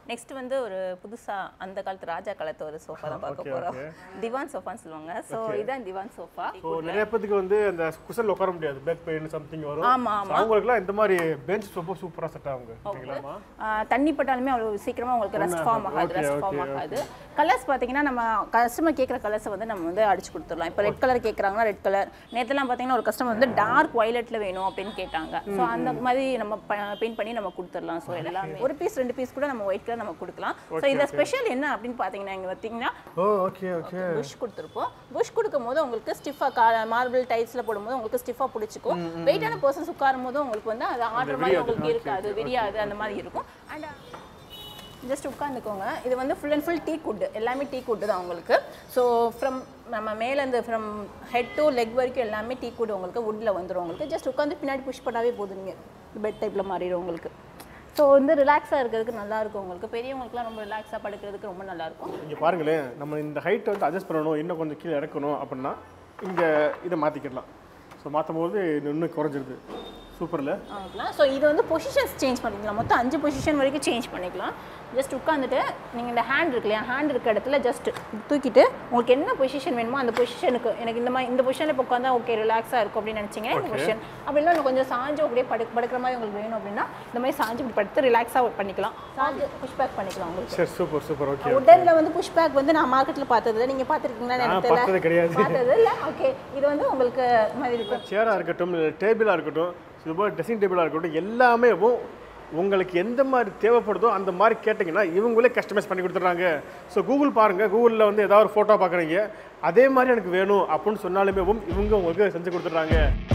Next வந்து ஒரு புதுசா அந்த காலத்து ராஜா காலத்து ஒரு சோஃபா தான் பார்க்க Okay, போறோம் okay. திவான் சோஃபான்னு சொல்லுவாங்க ஸோ இதான் திவான் சோஃபா ஸோ நிறைய பேத்துக்கு வந்து அந்த குஷனில் உட்கார முடியாது பேக் பெயின் சம்திங் வரும் ஆமா So, அவங்களுக்குலாம் இந்த மாதிரி பெஞ்ச் ரொம்ப சூப்பராக செட் ஆகுங்க ஓகேங்களாமா ஆஹ் தண்ணி பட்டாலுமே அவ்வளோ சீக்கிரமா உங்களுக்கு ரெஸ்ட் ஃபார்ம் ஆகாது Okay, ரெஸ்ட் okay, ஃபார்ம் ஆகாது கலர்ஸ் பார்த்தீங்கன்னா நம்ம கஸ்டமர் கேட்குற கலர்ஸை வந்து நம்ம வந்து அடிச்சு கொடுத்துடலாம் இப்போ ரெட் கலர் கேட்குறாங்கன்னா ரெட் கலர் நேற்றுலாம் பார்த்தீங்கன்னா ஒரு கஸ்டமர் வந்து டார்க் வயலட்டில் வேணும் அப்படின்னு கேட்டாங்க ஸோ அந்த மாதிரி நம்ம பெயிண்ட் பண்ணி நம்ம கொடுத்துடலாம் ஸோ எல்லாமே ஒரு பீஸ் ரெண்டு பீஸ் கூட நம்ம ஒயிட் கலர் நம்ம கொடுக்கலாம் ஸோ இந்த ஸ்பெஷல் என்ன அப்படின்னு பார்த்தீங்கன்னா இங்கே பார்த்தீங்கன்னா ஓ ஓகே ஓகே புஷ் கொடுத்துருப்போம் புஷ் கொடுக்கும் போது உங்களுக்கு ஸ்டிஃபாக மார்பிள் டைல்ஸில் போடும்போது உங்களுக்கு ஸ்டிஃபாக பிடிச்சிக்கும் வெயிட்டான பர்சன்ஸ் உட்காரும் போது உங்களுக்கு வந்து அது ஆடுற மாதிரி உங்களுக்கு இருக்காது விரியாது அந்த மாதிரி இருக்கும் அண்ட் ஜஸ்ட் உட்காந்துக்கோங்க இது வந்து full and full teak wood எல்லாமே டீ குட் தான் உங்களுக்கு ஸோ ஃப்ரம் நம்ம மேலேருந்து ஃப்ரம் ஹெட் டு லெக் வரைக்கும் எல்லாமே டீ குட் உங்களுக்கு வுட்டில் வந்துடும் உங்களுக்கு ஜஸ்ட் உட்காந்து பின்னாடி புஷ் பண்ணாவே போதும் நீங்கள் பெட் டைப்பில் மாறிடும் உங்களுக்கு ஸோ வந்து ரிலாக்ஸாக இருக்கிறதுக்கு நல்லா இருக்கும் உங்களுக்கு பெரியவங்களுக்குலாம் ரொம்ப ரிலாக்ஸாக படுக்கிறதுக்கு ரொம்ப நல்லா இருக்கும் இங்கே பாருங்களேன் நம்ம இந்த ஹைட்டை வந்து அட்ஜஸ்ட் பண்ணணும் இன்னும் கொஞ்சம் கீழே இறக்கணும் அப்படின்னா இங்கே இதை மாற்றிக்கிடலாம் ஸோ மாற்றும் போது இது இன்னும் குறைஞ்சிருது சூப்பரில் பண்ணிக்கலாம் ஸோ இது வந்து பொசிஷன்ஸ் சேஞ்ச் பண்ணிக்கலாம் மொத்தம் அஞ்சு பொசிஷன் வரைக்கும் சேஞ்ச் பண்ணிக்கலாம் ஜஸ்ட் உட்காந்துட்டு நீங்கள் இந்த ஹேண்ட் இருக்கு இல்லையா ஹேண்ட் இருக்க இடத்துல ஜஸ்ட் தூக்கிட்டு உங்களுக்கு என்ன பொசிஷன் வேணுமோ அந்த பொசிஷனுக்கு எனக்கு இந்த மாதிரி இந்த பொசிஷனில் இப்போ உட்காந்தா ஓகே ரிலாக்ஸாக இருக்கும் அப்படின்னு நினச்சிங்கன்னா இந்த பொசிஷன் அப்படி இல்லை கொஞ்சம் சாஞ்சு அப்படியே படு படுக்கிற மாதிரி உங்களுக்கு வேணும் அப்படின்னா இந்த மாதிரி சாஞ்சு இப்படி படுத்து ரிலாக்ஸாக பண்ணிக்கலாம் சாஞ்சு புஷ் பேக் பண்ணிக்கலாம் உங்களுக்கு சரி சூப்பர் சூப்பர் ஓகே உடனில் வந்து புஷ் பேக் வந்து நான் மார்க்கெட்டில் பார்த்தது நீங்கள் பார்த்துருக்கீங்களா நான் எனக்கு பார்த்தது தெரியல கிடையாது பார்த்தது இல்லை ஓகே இது வந்து உங்களுக்கு இந்த மாதிரி இருக்கும் சேராக இருக்கட்டும் இல்லை டேபிளாக இருக்கட்டும் இதுபோல் ட்ரெஸ்ஸிங் டேபிளாக இருக்கட்டும் எல்லாமே உங்களுக்கு எந்த மாதிரி தேவைப்படுதோ அந்த மாதிரி கேட்டிங்கன்னா இவங்களே கஸ்டமைஸ் பண்ணி கொடுத்துட்றாங்க ஸோ கூகுள் பாருங்கள் கூகுளில் வந்து ஏதாவது ஒரு ஃபோட்டோ பார்க்குறீங்க அதே மாதிரி எனக்கு வேணும் அப்படின்னு சொன்னாலுமே இவங்க உங்களுக்கு செஞ்சு கொடுத்துட்றாங்க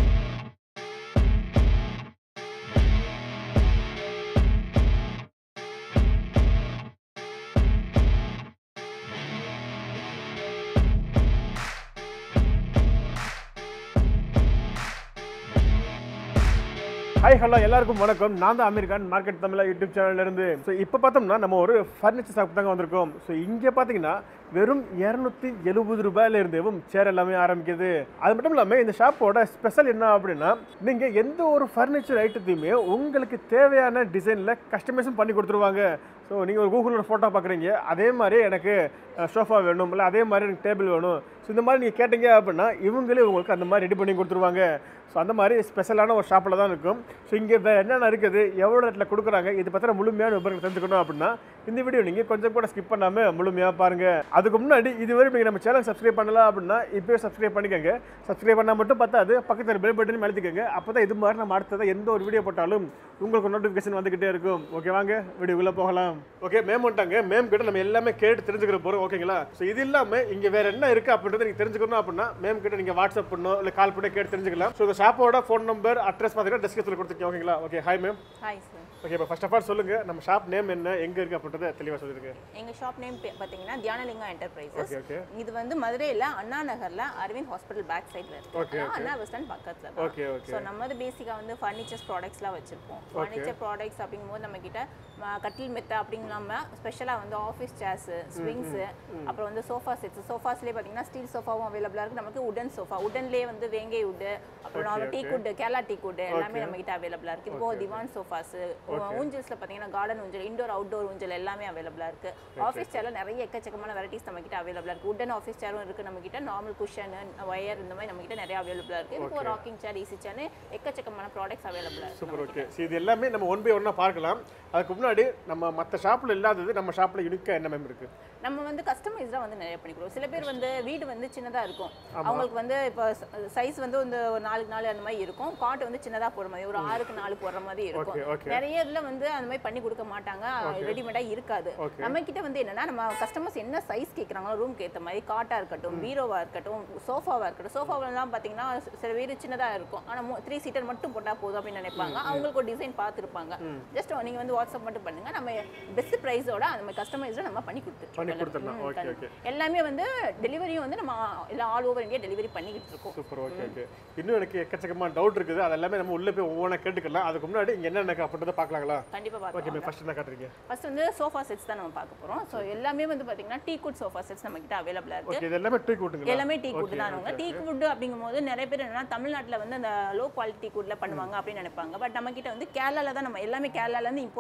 ஹாய் ஹலோ எல்லாருக்கும் வணக்கம் நான் தான் அமீர் கான் மார்க்கெட் தமிழா யூடியூப் சேனல்ல இருந்து ஸோ இப்போ பார்த்தோம்னா நம்ம ஒரு ஃபர்னிச்சர் ஷாப் தாங்க வந்திருக்கோம் ஸோ இங்கே பார்த்தீங்கன்னா வெறும் இரநூத்தி எழுபது ரூபாயில இருந்தேவும் சேர் எல்லாமே ஆரம்பிக்குது அது மட்டும் இல்லாமல் இந்த ஷாப்போட ஸ்பெஷல் என்ன அப்படின்னா நீங்கள் எந்த ஒரு ஃபர்னிச்சர் ஐட்டத்தையுமே உங்களுக்கு தேவையான டிசைனில் கஸ்டமைஸும் பண்ணி கொடுத்துருவாங்க ஸோ நீங்கள் ஒரு கூகுளில் ஃபோட்டோ பார்க்குறீங்க அதே மாதிரி எனக்கு சோஃபா வேணும் இல்லை அதே மாதிரி எனக்கு டேபிள் வேணும் ஸோ இந்த மாதிரி நீங்கள் கேட்டீங்க அப்படின்னா இவங்களே உங்களுக்கு அந்த மாதிரி ரெடி பண்ணி கொடுத்துருவாங்க ஸோ அந்த மாதிரி ஸ்பெஷலான ஒரு ஷாப்பில் தான் இருக்கும் ஸோ இங்கே வேறு என்னென்ன இருக்குது எவ்வளோ ரேட்டில் கொடுக்குறாங்க இது பற்றின முழுமையான விவரங்கள் தெரிஞ்சுக்கணும் அப்படின்னா இந்த வீடியோ நீங்கள் கொஞ்சம் கூட ஸ்கிப் பண்ணாமல் முழுமையாக பாருங்கள் அதுக்கு முன்னாடி இதுவரை நீங்கள் நம்ம சேனல் சப்ஸ்கிரைப் பண்ணலாம் அப்படின்னா இப்போயே சப்ஸ்கிரைப் பண்ணிக்கோங்க சப்ஸ்கிரைப் பண்ணால் மட்டும் பத்தாது பக்கத்தில் பெல் பட்டன் அழுத்திக்கோங்க அப்போ தான் இது மாதிரி நம்ம அடுத்ததாக எந்த ஒரு வீடியோ போட்டாலும் உங்களுக்கு நோட்டிஃபிகேஷன் வந்துக்கிட்டே இருக்கும் ஓகே வாங்க வீடியோக்குள்ளே போகலாம் ஓகே மேம் வந்துட்டாங்க மேம் கிட்ட நம்ம எல்லாமே கேட்டு தெரிஞ்சுக்கிற போகிறோம் ஓகேங்களா ஸோ இது இல்லாமல் இங்கே வேறு என்ன இருக்குது அப்படின்றத நீங்கள் தெரிஞ்சுக்கணும் அப்படின்னா மேம் கிட்ட நீங்கள் வாட்ஸ்அப் பண்ணணும் இல்லை கால் பண்ணி கேட்டு தெரிஞ்சுக்கலாம் ஸோ இந்த ஷாப்போட ஃபோன் நம்பர் அட்ரஸ் பார்த்தீங்கன்னா டிஸ்கிரிப்ஷனில் கொடுத்துருக்கேன் ஓகேங்களா okay hi ma'am hi sir okay இப்போ ஃபர்ஸ்ட் ஆஃப் ஆல் சொல்லுங்கள் நம்ம ஷாப் நேம் என்ன எங்கே இருக்குது அப்படின்றத தெளிவாக சொல்லிருங்க எங்க ஷாப் நேம் பார்த்தீங்கன்னா தியானலிங்கா என்டர்பிரைசஸ் ஓகே ஓகே இது வந்து மதுரையில அண்ணா நகர்ல அரவிந்த் ஹாஸ்பிட்டல் பேக் சைடுல Okay, இருக்கு அண்ணா பஸ் ஸ்டாண்ட் பக்கத்துல தான் ஓகே ஓகே ஸோ நம்ம வந்து பேசிக்காக வந்து ஃபர்னிச்சர்ஸ் ப்ராடக்ட்ஸ்லாம் வச்சிருப்போம் ஃபர்னிச்சர் ப்ராடக்ட்ஸ் அப்படிங்கும்போது நம்ம கிட்ட ம, கட்டில் மெத்த அப்படிங்கலாம ஸ்பெஷலாக வந்து ஆஃபீஸ் சேர்ஸு ஸ்விங்ஸு அப்புறம் வந்து சோஃபா செட்ஸ் சோஃபாஸ்லேயே பார்த்தீங்கன்னா ஸ்டீல் சோஃபாவும் அவைலபிளாக இருக்குது நமக்கு உடன் சோஃபா உடன்லேயே வந்து வேங்கை உட்டு அப்புறம் நம்ம teak wood Kerala teak wood எல்லாமே நம்ம கிட்ட அவைலபிளாக இருக்குது இப்போ திவான் சோஃபாஸ் ஊஞ்சல்ஸில் பார்த்தீங்கன்னா கார்டன் ஊஞ்சல் இண்டோர் அவுட்டோர் ஊஞ்சல் எல்லாமே அவைலபிளாக இருக்குது ஆஃபீஸ் சேர்ல நிறைய எக்கச்சக்கமான வெரைட்டிஸ் நம்ம கிட்ட அவைலபிளாக இருக்குது உடன் ஆஃபீஸ் சேரும் இருக்குது நம்ம கிட்ட நார்மல் குஷன் ஒயர் இந்த மாதிரி நம்ம கிட்ட நிறைய அவைலபிளாக இருக்குது இப்போ ராக்கிங் சேர் ஈசி சேர்னு எக்கச்சக்கமான ப்ராடக்ட்ஸ் அவைலபிளாக இருக்குது சூப்பர் ஓகே ஸோ இது எல்லாமே நம்ம ஒன் பை ஒன்னாக பார்க்கலாம் அதுக்கு முன்னாடி நம்ம மற்ற ஷாப்பில் இல்லாதது நம்ம ஷாப்பில் யூனிக்காக என்ன மேம் இருக்குது நம்ம வந்து கஸ்டமைஸ்டாக வந்து நிறைய பண்ணிக்கிறோம் சில பேர் வந்து வீடு வந்து சின்னதாக இருக்கும் அவங்களுக்கு வந்து இப்போ சைஸ் வந்து வந்து ஒரு நாலுக்கு நாலு அந்த மாதிரி இருக்கும் காட்டு வந்து சின்னதாக போடுற மாதிரி ஒரு ஆறுக்கு நாலு போடுற மாதிரி ஓகே இருக்கும் ஓகே நிறைய இதில் வந்து அந்த மாதிரி பண்ணி கொடுக்க மாட்டாங்க ரெடிமேடாக இருக்காது Okay. நம்ம கிட்ட வந்து என்னன்னா நம்ம கஸ்டமர்ஸ் என்ன சைஸ் கேட்குறாங்களோ ரூம்க்கு ஏற்ற மாதிரி காட்டாக இருக்கட்டும் பீரோவாக இருக்கட்டும் சோஃபாவாக இருக்கட்டும் சோஃபாவெல்லாம் பார்த்தீங்கன்னா சில பேர் சின்னதாக இருக்கும் ஆனால் த்ரீ சீட்டர் மட்டும் போட்டால் போதும் அப்படின்னு நினைப்பாங்க அவங்களுக்கு ஒரு டிசைன் பார்த்துருப்பாங்க ஜஸ்ட் நீங்கள் வந்து வாட்ஸ்அப் மட்டும் பண்ணுங்க நம்ம பெஸ்ட் ப்ரைஸோட அந்த மாதிரி கஸ்டமைஸ்டாக நம்ம பண்ணி கொடுத்துருக்கோம் பண்ணி கொடுத்துடலாம் ஓகே ஓகே எல்லாமே வந்து டெலிவரியும் வந்து நம்ம எல்லாம் ஆல் ஓவர் இந்தியா டெலிவரி பண்ணிக்கிட்டு இருக்கோம் சூப்பர் ஓகே ஓகே இன்னும் எனக்கு எக்கச்சக்கமான டவுட் இருக்குது அது எல்லாமே நம்ம உள்ளே போய் ஒவ்வொன்றா கேட்டுக்கலாம் அதுக்கு முன்னாடி இங்கே என்ன எனக்கு அப்படின்றத பார்க்கலாங்களா கண்டிப்பாக ஓகே பார்க்கலாம் மேம் ஃபர்ஸ்ட் என்ன காட்டுறீங்க ஃபர்ஸ்ட் வந்து சோஃபா செட்ஸ் தான் நம்ம பார்க்க போகிறோம் ஸோ எல்லாமே வந்து பார்த்தீங்கன்னா டீ குட் சோஃபா செட்ஸ் நம்ம கிட்ட அவைலபிளாக இருக்கு ஓகே இது எல்லாமே டூ கூட்டுங்களா எல்லாமே டீ குட் தான் அவங்க டீ குட் அப்படிங்கும்போது நிறைய பேர் என்னன்னா தமிழ்நாட்டில் வந்து அந்த லோ குவாலிட்டி குட்ல பண்ணுவாங்க அப்படின்னு நினைப்பாங்க பட் நம்ம கிட்ட வந்து கேரளால தான் நம்ம எல்லாமே கேரளால இருந்து இம்போர்ட் ஆகி வர்றது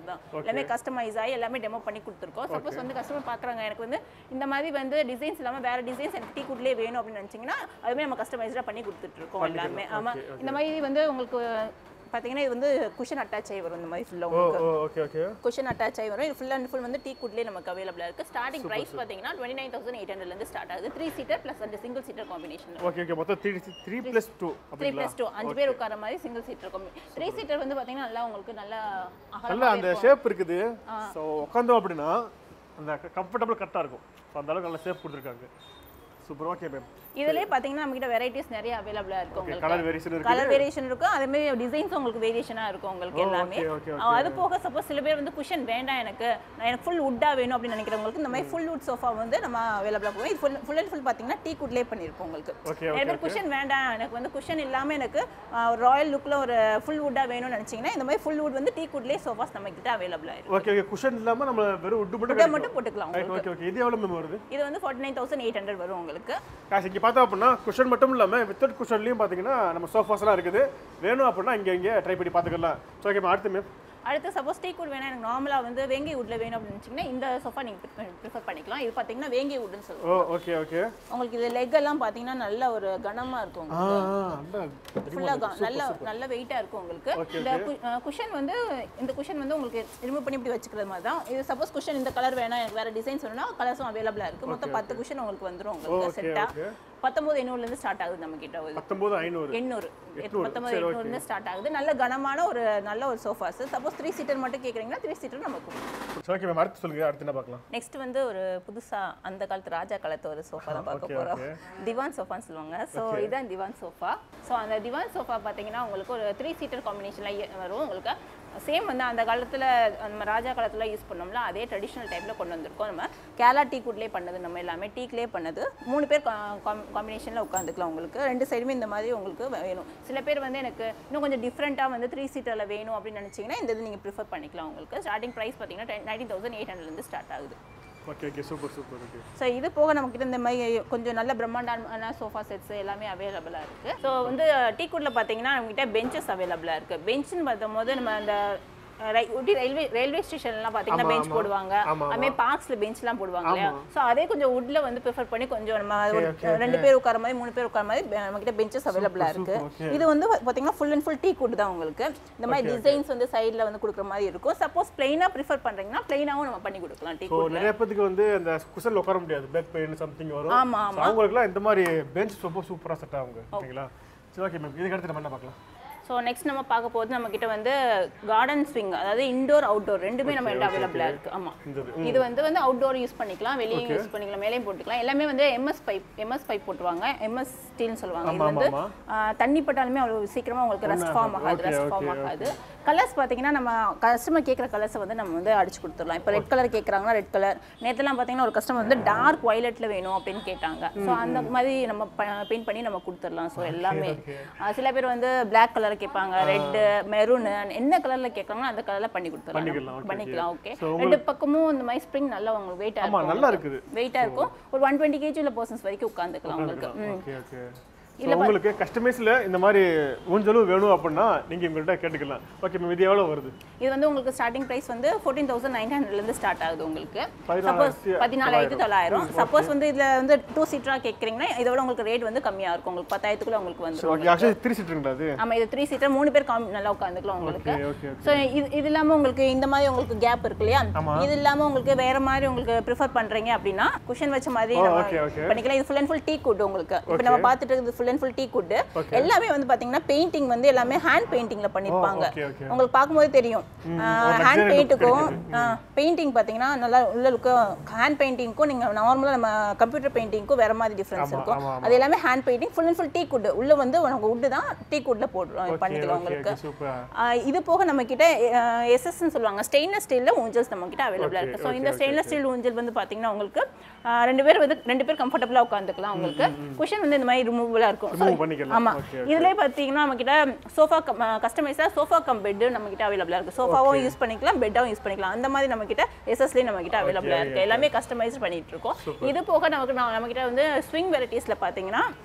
பண்ணுறது தான் எல்லாமே கஸ்டமைஸ் ஆகி எல்லாமே டெமோ பண்ணி கொடுத்துருக்கோம் சப்போஸ் வந்து கஸ்டமர் பார்க்குறாங்க எனக்கு வந்து இந்த மாதிரி வந்து டிசைன்ஸ் இல்லாமல் வேற டிசைன்ஸ் எனக்கு டீ குட்லேயே வேணும் அப்படின்னு நினச்சிங்கன்னா அதுவுமே நம்ம கஸ்டமைஸ்டாக பண்ணி கொடுத்துட்ருக்கோம் எல்லாமே ஆமாம் இந்த மாதிரி வந்து உங்களுக்கு பார்த்தீங்கன்னா இது வந்து குஷன் அட்டாச் ஆகி வரும் இந்த மாதிரி ஃபுல்லாக ஓ உங்களுக்கு oh okay okay cushion attach ஆகி வரும் இது ஃபுல் அண்ட் ஃபுல் வந்து டீ குட்லேயே நமக்கு அவைலபிளாக இருக்குது ஸ்டார்டிங் ப்ரைஸ் பார்த்தீங்கன்னா டுவெண்ட்டி நைன் தௌசண்ட் எயிட் ஹண்ட்ரட்லேருந்து ஸ்டார்ட் ஆகுது த்ரீ சீட்டர் ப்ளஸ் அந்த single seater combination okay okay மொத்தம் three three plus two three அப்படிங்களா ப்ளஸ் டூ அஞ்சு பேர் உட்கார மாதிரி சிங்கிள் சீட்டர் இருக்கும் த்ரீ சீட்டர் வந்து பார்த்தீங்கன்னா நல்லா உங்களுக்கு நல்லா நல்ல அகலமாக அந்த ஷேப் இருக்குது ஸோ உட்காந்தோம் அப்படின்னா அந்த கம்ஃபர்டபுள் கரெக்டாக இருக்கும் ஸோ அந்த அளவுக்கு நல்ல ஷேப் கொடுத்துருக்காங்க சூப்பர் ஓகே மேம் இதுலயே பார்த்தீங்கன்னா நம்மகிட்ட வெரைட்டிஸ் நிறைய அவைலபிளாக இருக்கும் உங்களுக்கு கலர் வேரியேஷன் இருக்கு கலர் வேரியேஷன் இருக்கும் அதே மாதிரி டிசைன்ஸ் உங்களுக்கு வேரியேஷனாக இருக்கும் உங்களுக்கு எல்லாமே ஓகே ஓகே அஹ் அது போக சப்போஸ் சில பேர் வந்து குஷன் வேண்டாம் எனக்கு நான் எனக்கு ஃபுல் வுட்டாக வேணும் அப்படின்னு நினைக்கிறவங்களுக்கு இந்த மாதிரி ஃபுல் வுட் சோஃபா வந்து நம்ம அவைலபிளாக போகும் இது ஃபுல் ஃபுல் அண்ட் ஃபுல் பார்த்தீங்கன்னா டீ குட்லேயே பண்ணியிருப்போம் உங்களுக்கு ஓகே நிறைய பேர் குஷன் வேண்டாம் எனக்கு வந்து குஷன் இல்லாமல் எனக்கு ராயல் லுக்கில் ஒரு ஃபுல் வுட்டாக வேணும்னு நினச்சிங்கன்னா இந்த மாதிரி ஃபுல் வுட் வந்து டீ குட்லேயே சோஃபாஸ் நம்ம கிட்ட அவைலபிளாக இருக்கும் ஓகே ஓகே குஷன் இல்லாமல் நம்ம வெறும் உட்டு மட்டும் வுட்டை மட்டும் போட்டுக்கலாம் ரைட் உங்களுக்கு ஓகே ஓகே இது எவ்வளோ மேம் வருது இது வந்து forty nine thousand eight hundred வரும் உங்களுக்கு காசு இங்கே பார்த்தோம் அப்படின்னா குஷன் மட்டும் இல்லாமல் வித்தவுட் குஷன்லையும் பார்த்தீங்கன்னா நம்ம சோஃபாஸ்லாம் இருக்குது வேணும் அப்படின்னா இங்கே இங்கே ட்ரை பண்ணி பார்த்துக்கலாம் ஸோ ஓகே அடுத்து மேம் அடுத்து சப்போஸ் டீ குட் வேணா எனக்கு நார்மலாக வந்து வேங்கை வுட்ல வேணும் அப்படின்னு நினச்சிங்கன்னா இந்த சோஃபா நீங்கள் ப்ரிஃபர் பண்ணிக்கலாம் இது பார்த்தீங்கன்னா வேங்கை வுட்னு சொல்லுவோம் ஓ ஓகே ஓகே உங்களுக்கு இது லெக் எல்லாம் பார்த்தீங்கன்னா நல்ல ஒரு கனமாக இருக்கும் ஆ உங்களுக்கு ஆ, அந்த ஃபுல்லாக நல்ல நல்ல வெயிட்டாக இருக்கும் உங்களுக்கு இந்த குஷன் வந்து இந்த குஷன் வந்து உங்களுக்கு ரிமூவ் பண்ணி இப்படி வச்சுக்கிறது மாதிரி தான் இது சப்போஸ் குஷன் இந்த கலர் வேணாம் எனக்கு வேறு டிசைன்ஸ் வேணும்னா கலர்ஸும் அவைலபிளாக இருக்குது மொத்தம் பத்து குஷன் உங்களுக்கு வந்துடும் உங்களுக்கு ஓகே செட்டாக ஓகே பத்தொம்போது எண்ணூறுலேருந்து ஸ்டார்ட் ஆகுது நம்ம கிட்ட இது பத்தொம்போது ஐநூறு எண்ணூறு எட்நூறு. பத்தொம்பது எண்ணூறுலேருந்து ஸ்டார்ட் ஆகுது நல்ல கனமான ஒரு நல்ல ஒரு சோஃபாஸ் சப்போஸ் த்ரீ சீட்டர் மட்டும் கேட்குறீங்கன்னா த்ரீ சீட்டர் நமக்கு சரி ஓகே மேம் அடுத்து சொல்லுங்க அடுத்து என்ன பார்க்கலாம் நெக்ஸ்ட் வந்து ஒரு புதுசா அந்த காலத்து ராஜா காலத்து ஒரு சோஃபா தான் பார்க்க Okay, போறோம் okay. திவான் சோஃபான்னு சொல்லுவாங்க ஸோ இதான் திவான் சோஃபா ஸோ அந்த திவான் சோஃபா பார்த்தீங்கன்னா உங்களுக்கு ஒரு த்ரீ சீட்டர் காம்பினேஷனில் வரும் உங்களுக்கு சேம் வந்து அந்த காலத்தில் நம்ம ராஜா காலத்தில் யூஸ் பண்ணோம்ல அதே ட்ரெடிஷ்னல் டைப்பில் கொண்டு வந்திருக்கோம் நம்ம கேரளா டீ குட்லேயே பண்ணது நம்ம எல்லாமே டீக்லேயே பண்ணது மூணு பேர் காம்பினேஷனில் உட்காந்துக்கலாம் உங்களுக்கு ரெண்டு சைடுமே இந்த மாதிரி உங்களுக்கு வேணும் சில பேர் வந்து எனக்கு இன்னும் கொஞ்சம் டிஃப்ரெண்ட்டாக வந்து த்ரீ சீட்டரில் வேணும் அப்படின்னு நினச்சிங்கன்னா இந்த இது நீங்கள் ப்ரிஃபர் பண்ணிக்கலாம் உங்களுக்கு ஸ்டார்டிங் ப்ரைஸ் பார்த்தீங்கன்னா நைன்டீன் தௌசண்ட் எயிட் ஹண்ட்ரட்லேருந்து ஸ்டார்ட் ஆகுது okay okay super super okay so இது போக நம்மக்கிட்ட இந்த மாதிரி கொஞ்சம் நல்ல பிரம்மாண்டமான சோஃபா செட்ஸ் எல்லாமே அவைலபிளாக இருக்குது ஸோ வந்து டீக்குட்டில் பார்த்தீங்கன்னா நம்மகிட்ட பெஞ்சஸ் அவைலபிளாக இருக்குது பெஞ்சுன்னு பார்த்தம்போது நம்ம அந்த ரை- ஊட்டி ரயில்வே ரயில்வே ஸ்டேஷன்லாம் பார்த்தீங்கன்னா ஆமா, பெஞ்ச் ஆமா. போடுவாங்க ஆமா, அதுமாதிரி பார்க்ஸில் பெஞ்ச்லாம் போடுவாங்க இல்லையா ஸோ அதே கொஞ்சம் வுட்ல வந்து ப்ரிஃபர் பண்ணி கொஞ்சம் நம்ம ஒரு okay, ரெண்டு பேர் உட்கார மாதிரி மூணு பேர் உட்கார மாதிரி பெ- நம்மகிட்ட பெஞ்சஸ் அவைலபிளாக super, இருக்குது okay. இது வந்து பார்த்தீங்கன்னா full and full teak wood தான் உங்களுக்கு இந்த மாதிரி டிசைன்ஸ் வந்து சைடில் வந்து கொடுக்குற மாதிரி இருக்கும் சப்போஸ் பிளைனாக ப்ரிஃபர் பண்ணுறீங்கன்னா பிளைனாகவும் நம்ம பண்ணி கொடுக்கலாம் டீ ஸோ குட் நிறைய பேத்துக்கு வந்து அந்த குஷன் உட்கார முடியாது பேக் பெயின் சம்திங் வரும் ஆமா, So அவங்களுக்குலாம் இந்த மாதிரி பெஞ்ச் ரொம்ப சூப்பராக செட் ஆகுங்க ஓகேங்களா சரி ஓகே மேம் இதுக்கு அடுத்து நம்ம என்ன பார்க்கலாம் ஸோ நெக்ஸ்ட் நம்ம பார்க்க போகிறது நம்ம கிட்ட வந்து கார்டன் ஸ்விங் அதாவது இண்டோர் அவுட்டோர் ரெண்டுமே நம்ம கிட்ட அவைலபிளாக இருக்கு ஆமாம் இந்த இது. இது வந்து வந்து அவுட்டோர் யூஸ் பண்ணிக்கலாம் வெளியே யூஸ் பண்ணிக்கலாம் மேலேயும் போட்டுக்கலாம் எல்லாமே வந்து எம்எஸ் பைப் எம்எஸ் பைப் போட்டுருவாங்க எம்எஸ் ஸ்டீல்னு சொல்லுவாங்க இது ஆமா, வந்து ஆமா. ஆ, தண்ணி பட்டாலுமே அவ்வளோ சீக்கிரமா உங்களுக்கு ரெஸ்ட் ஃபார்ம் ஆகாது Okay, ரெஸ்ட் ஃபார்ம் okay, ஆகாது கலர்ஸ் பார்த்தீங்கன்னா நம்ம கஸ்டமர் கேட்குற கலர்ஸை வந்து நம்ம வந்து அடிச்சு கொடுத்துடலாம் இப்போ ரெட் கலர் கேட்குறாங்கன்னா ரெட் கலர் நேற்றுலாம் பார்த்தீங்கன்னா ஒரு கஸ்டமர் வந்து டார்க் வயலட்டில் வேணும் அப்படின்னு கேட்டாங்க ஸோ அந்த மாதிரி நம்ம பெயிண்ட் பண்ணி நம்ம கொடுத்துடலாம் ஸோ எல்லாமே ஆ, சில பேர் வந்து பிளாக் கலர் கேட்பாங்க ரெட்டு மெரூனு என்ன கலரில் கேட்குறாங்களோ அந்த கலரில் பண்ணி பண்ணிக்கலாம், கொடுத்துடலாம் okay, பண்ணிக்கலாம் ஓகே So, ரெண்டு பக்கமும் இந்த மாதிரி ஸ்ப்ரிங் நல்லா உங்களுக்கு வெயிட்டாக ஆமா இருக்கும் நல்லா இருக்குது வெயிட்டாக இருக்கும் ஒரு ஒன் டுவெண்ட்டி கேஜி உள்ள பர்சன்ஸ் வரைக்கும் உட்காந்துக்கலாம் உங்களுக்கு ம் ஓகே ஓகே ஸோ உங்களுக்கு கஸ்டமைஸில் இந்த மாதிரி ஊஞ்சலும் வேணும் அப்படின்னா நீங்கள் உங்கள்கிட்ட கேட்டுக்கலாம் ஓகே மேம் இது எவ்வளோ வருது இது வந்து உங்களுக்கு ஸ்டார்டிங் பிரைஸ் வந்து ஃபோர்டீன் தௌசண்ட் நைன் ஹண்ட்ரட்லேருந்து ஸ்டார்ட் ஆகுது உங்களுக்கு சப்போஸ் பதினாலாயிரத்தி பதினாலாயிரத்தி தொள்ளாயிரம் சப்போஸ் வந்து இதில் வந்து டூ சீட்டராக கேட்குறீங்கன்னா இதோட உங்களுக்கு ரேட் வந்து கம்மியாக இருக்கும் உங்களுக்கு பத்தாயிரத்துக்குள்ள உங்களுக்கு வந்துடும் ஓகே ஆக்சுவலி த்ரீ சீட்டுங்களா அது ஆமாம் இது த்ரீ சீட்டர் மூணு பேர் காம் நல்லா உட்காந்துக்கலாம் உங்களுக்கு ஓகே ஓகே ஸோ இது இது இல்லாமல் உங்களுக்கு இந்த மாதிரி உங்களுக்கு கேப் இருக்கு இல்லையா இது இல்லாமல் உங்களுக்கு வேற மாதிரி உங்களுக்கு ப்ரிஃபர் பண்ணுறீங்க அப்படின்னா குஷன் வச்ச மாதிரி நம்ம okay, okay. பண்ணிக்கலாம் இது full and full teak wood உங்களுக்கு இப்போ நம்ம பார்த்துட்டு இருக்குது full and full teak wood எல்லாமே வந்து பார்த்தீங்கன்னா பெயிண்டிங் வந்து எல்லாமே ஹேண்ட் பெயிண்டிங்கில் பண்ணியிருப்பாங்க ஓகே ஓகே உங்களுக்கு பார்க்கும்போது தெரியும் ஹேண்ட் பெயிண்ட்டுக்கும் பெயிண்டிங் பார்த்தீங்கன்னா நல்லா உள்ள இருக்கும் ஹேண்ட் பெயிண்டிங்க்கும் நீங்கள் நார்மலாக நம்ம கம்ப்யூட்டர் பெயிண்டிங்க்கும் வேற மாதிரி டிஃப்ரென்ஸ் இருக்கும் ஆமா, அது எல்லாமே hand painting full and full teak wood உள்ள வந்து உனக்கு உட்டு தான் டீ குட்ல போடுறோம் பண்ணிக்கலாம் உங்களுக்கு சூப்பர் ஆஹ் இது போக நம்ம கிட்ட எஸ்எஸ்ன்னு சொல்லுவாங்க ஸ்டெயின்லெஸ் ஸ்டீல்ல ஊஞ்சல்ஸ் நம்ம கிட்ட அவைலபிளா இருக்கு ஸோ இந்த ஸ்டெயின்லெஸ் ஸ்டீல் ஊஞ்சல் வந்து பாத்தீங்கன்னா உங்களுக்கு ஆஹ் ரெண்டு பேர் வந்து ரெண்டு பேர் கம்ஃபர்டபுளா உட்காந்துக்கலாம் உங்களுக்கு குஷன் வந்து இந்த மாதிரி ரிமூவபுளா இருக்கும் So, Remove பண்ணிக்கலாம். ஆமா Okay, இதுலயே பாத்தீங்கன்னா நம்ம கிட்ட சோஃபா கஸ்டமைஸா சோஃபா கம் பெட் நம்ம கிட்ட அவைலபிளா இருக்கு சோஃபாவும் யூஸ் பண்ணிக்கலாம் பெட்டாவும் யூஸ் பண்ணிக்கலாம் அந்த மாதிரி நம்ம கிட்ட எஸ்எஸ்லேயும் நம்ம கிட்ட அவைலபிளா இருக்கு எல்லாமே கஸ்டமைஸ் பண்ணிட்டு இருக்கோம் இது போக நமக்கு நம்ம கிட்ட வந்து ஸ்விங் வெரைட்டிஸ்ல பாத்தீங்கன்னா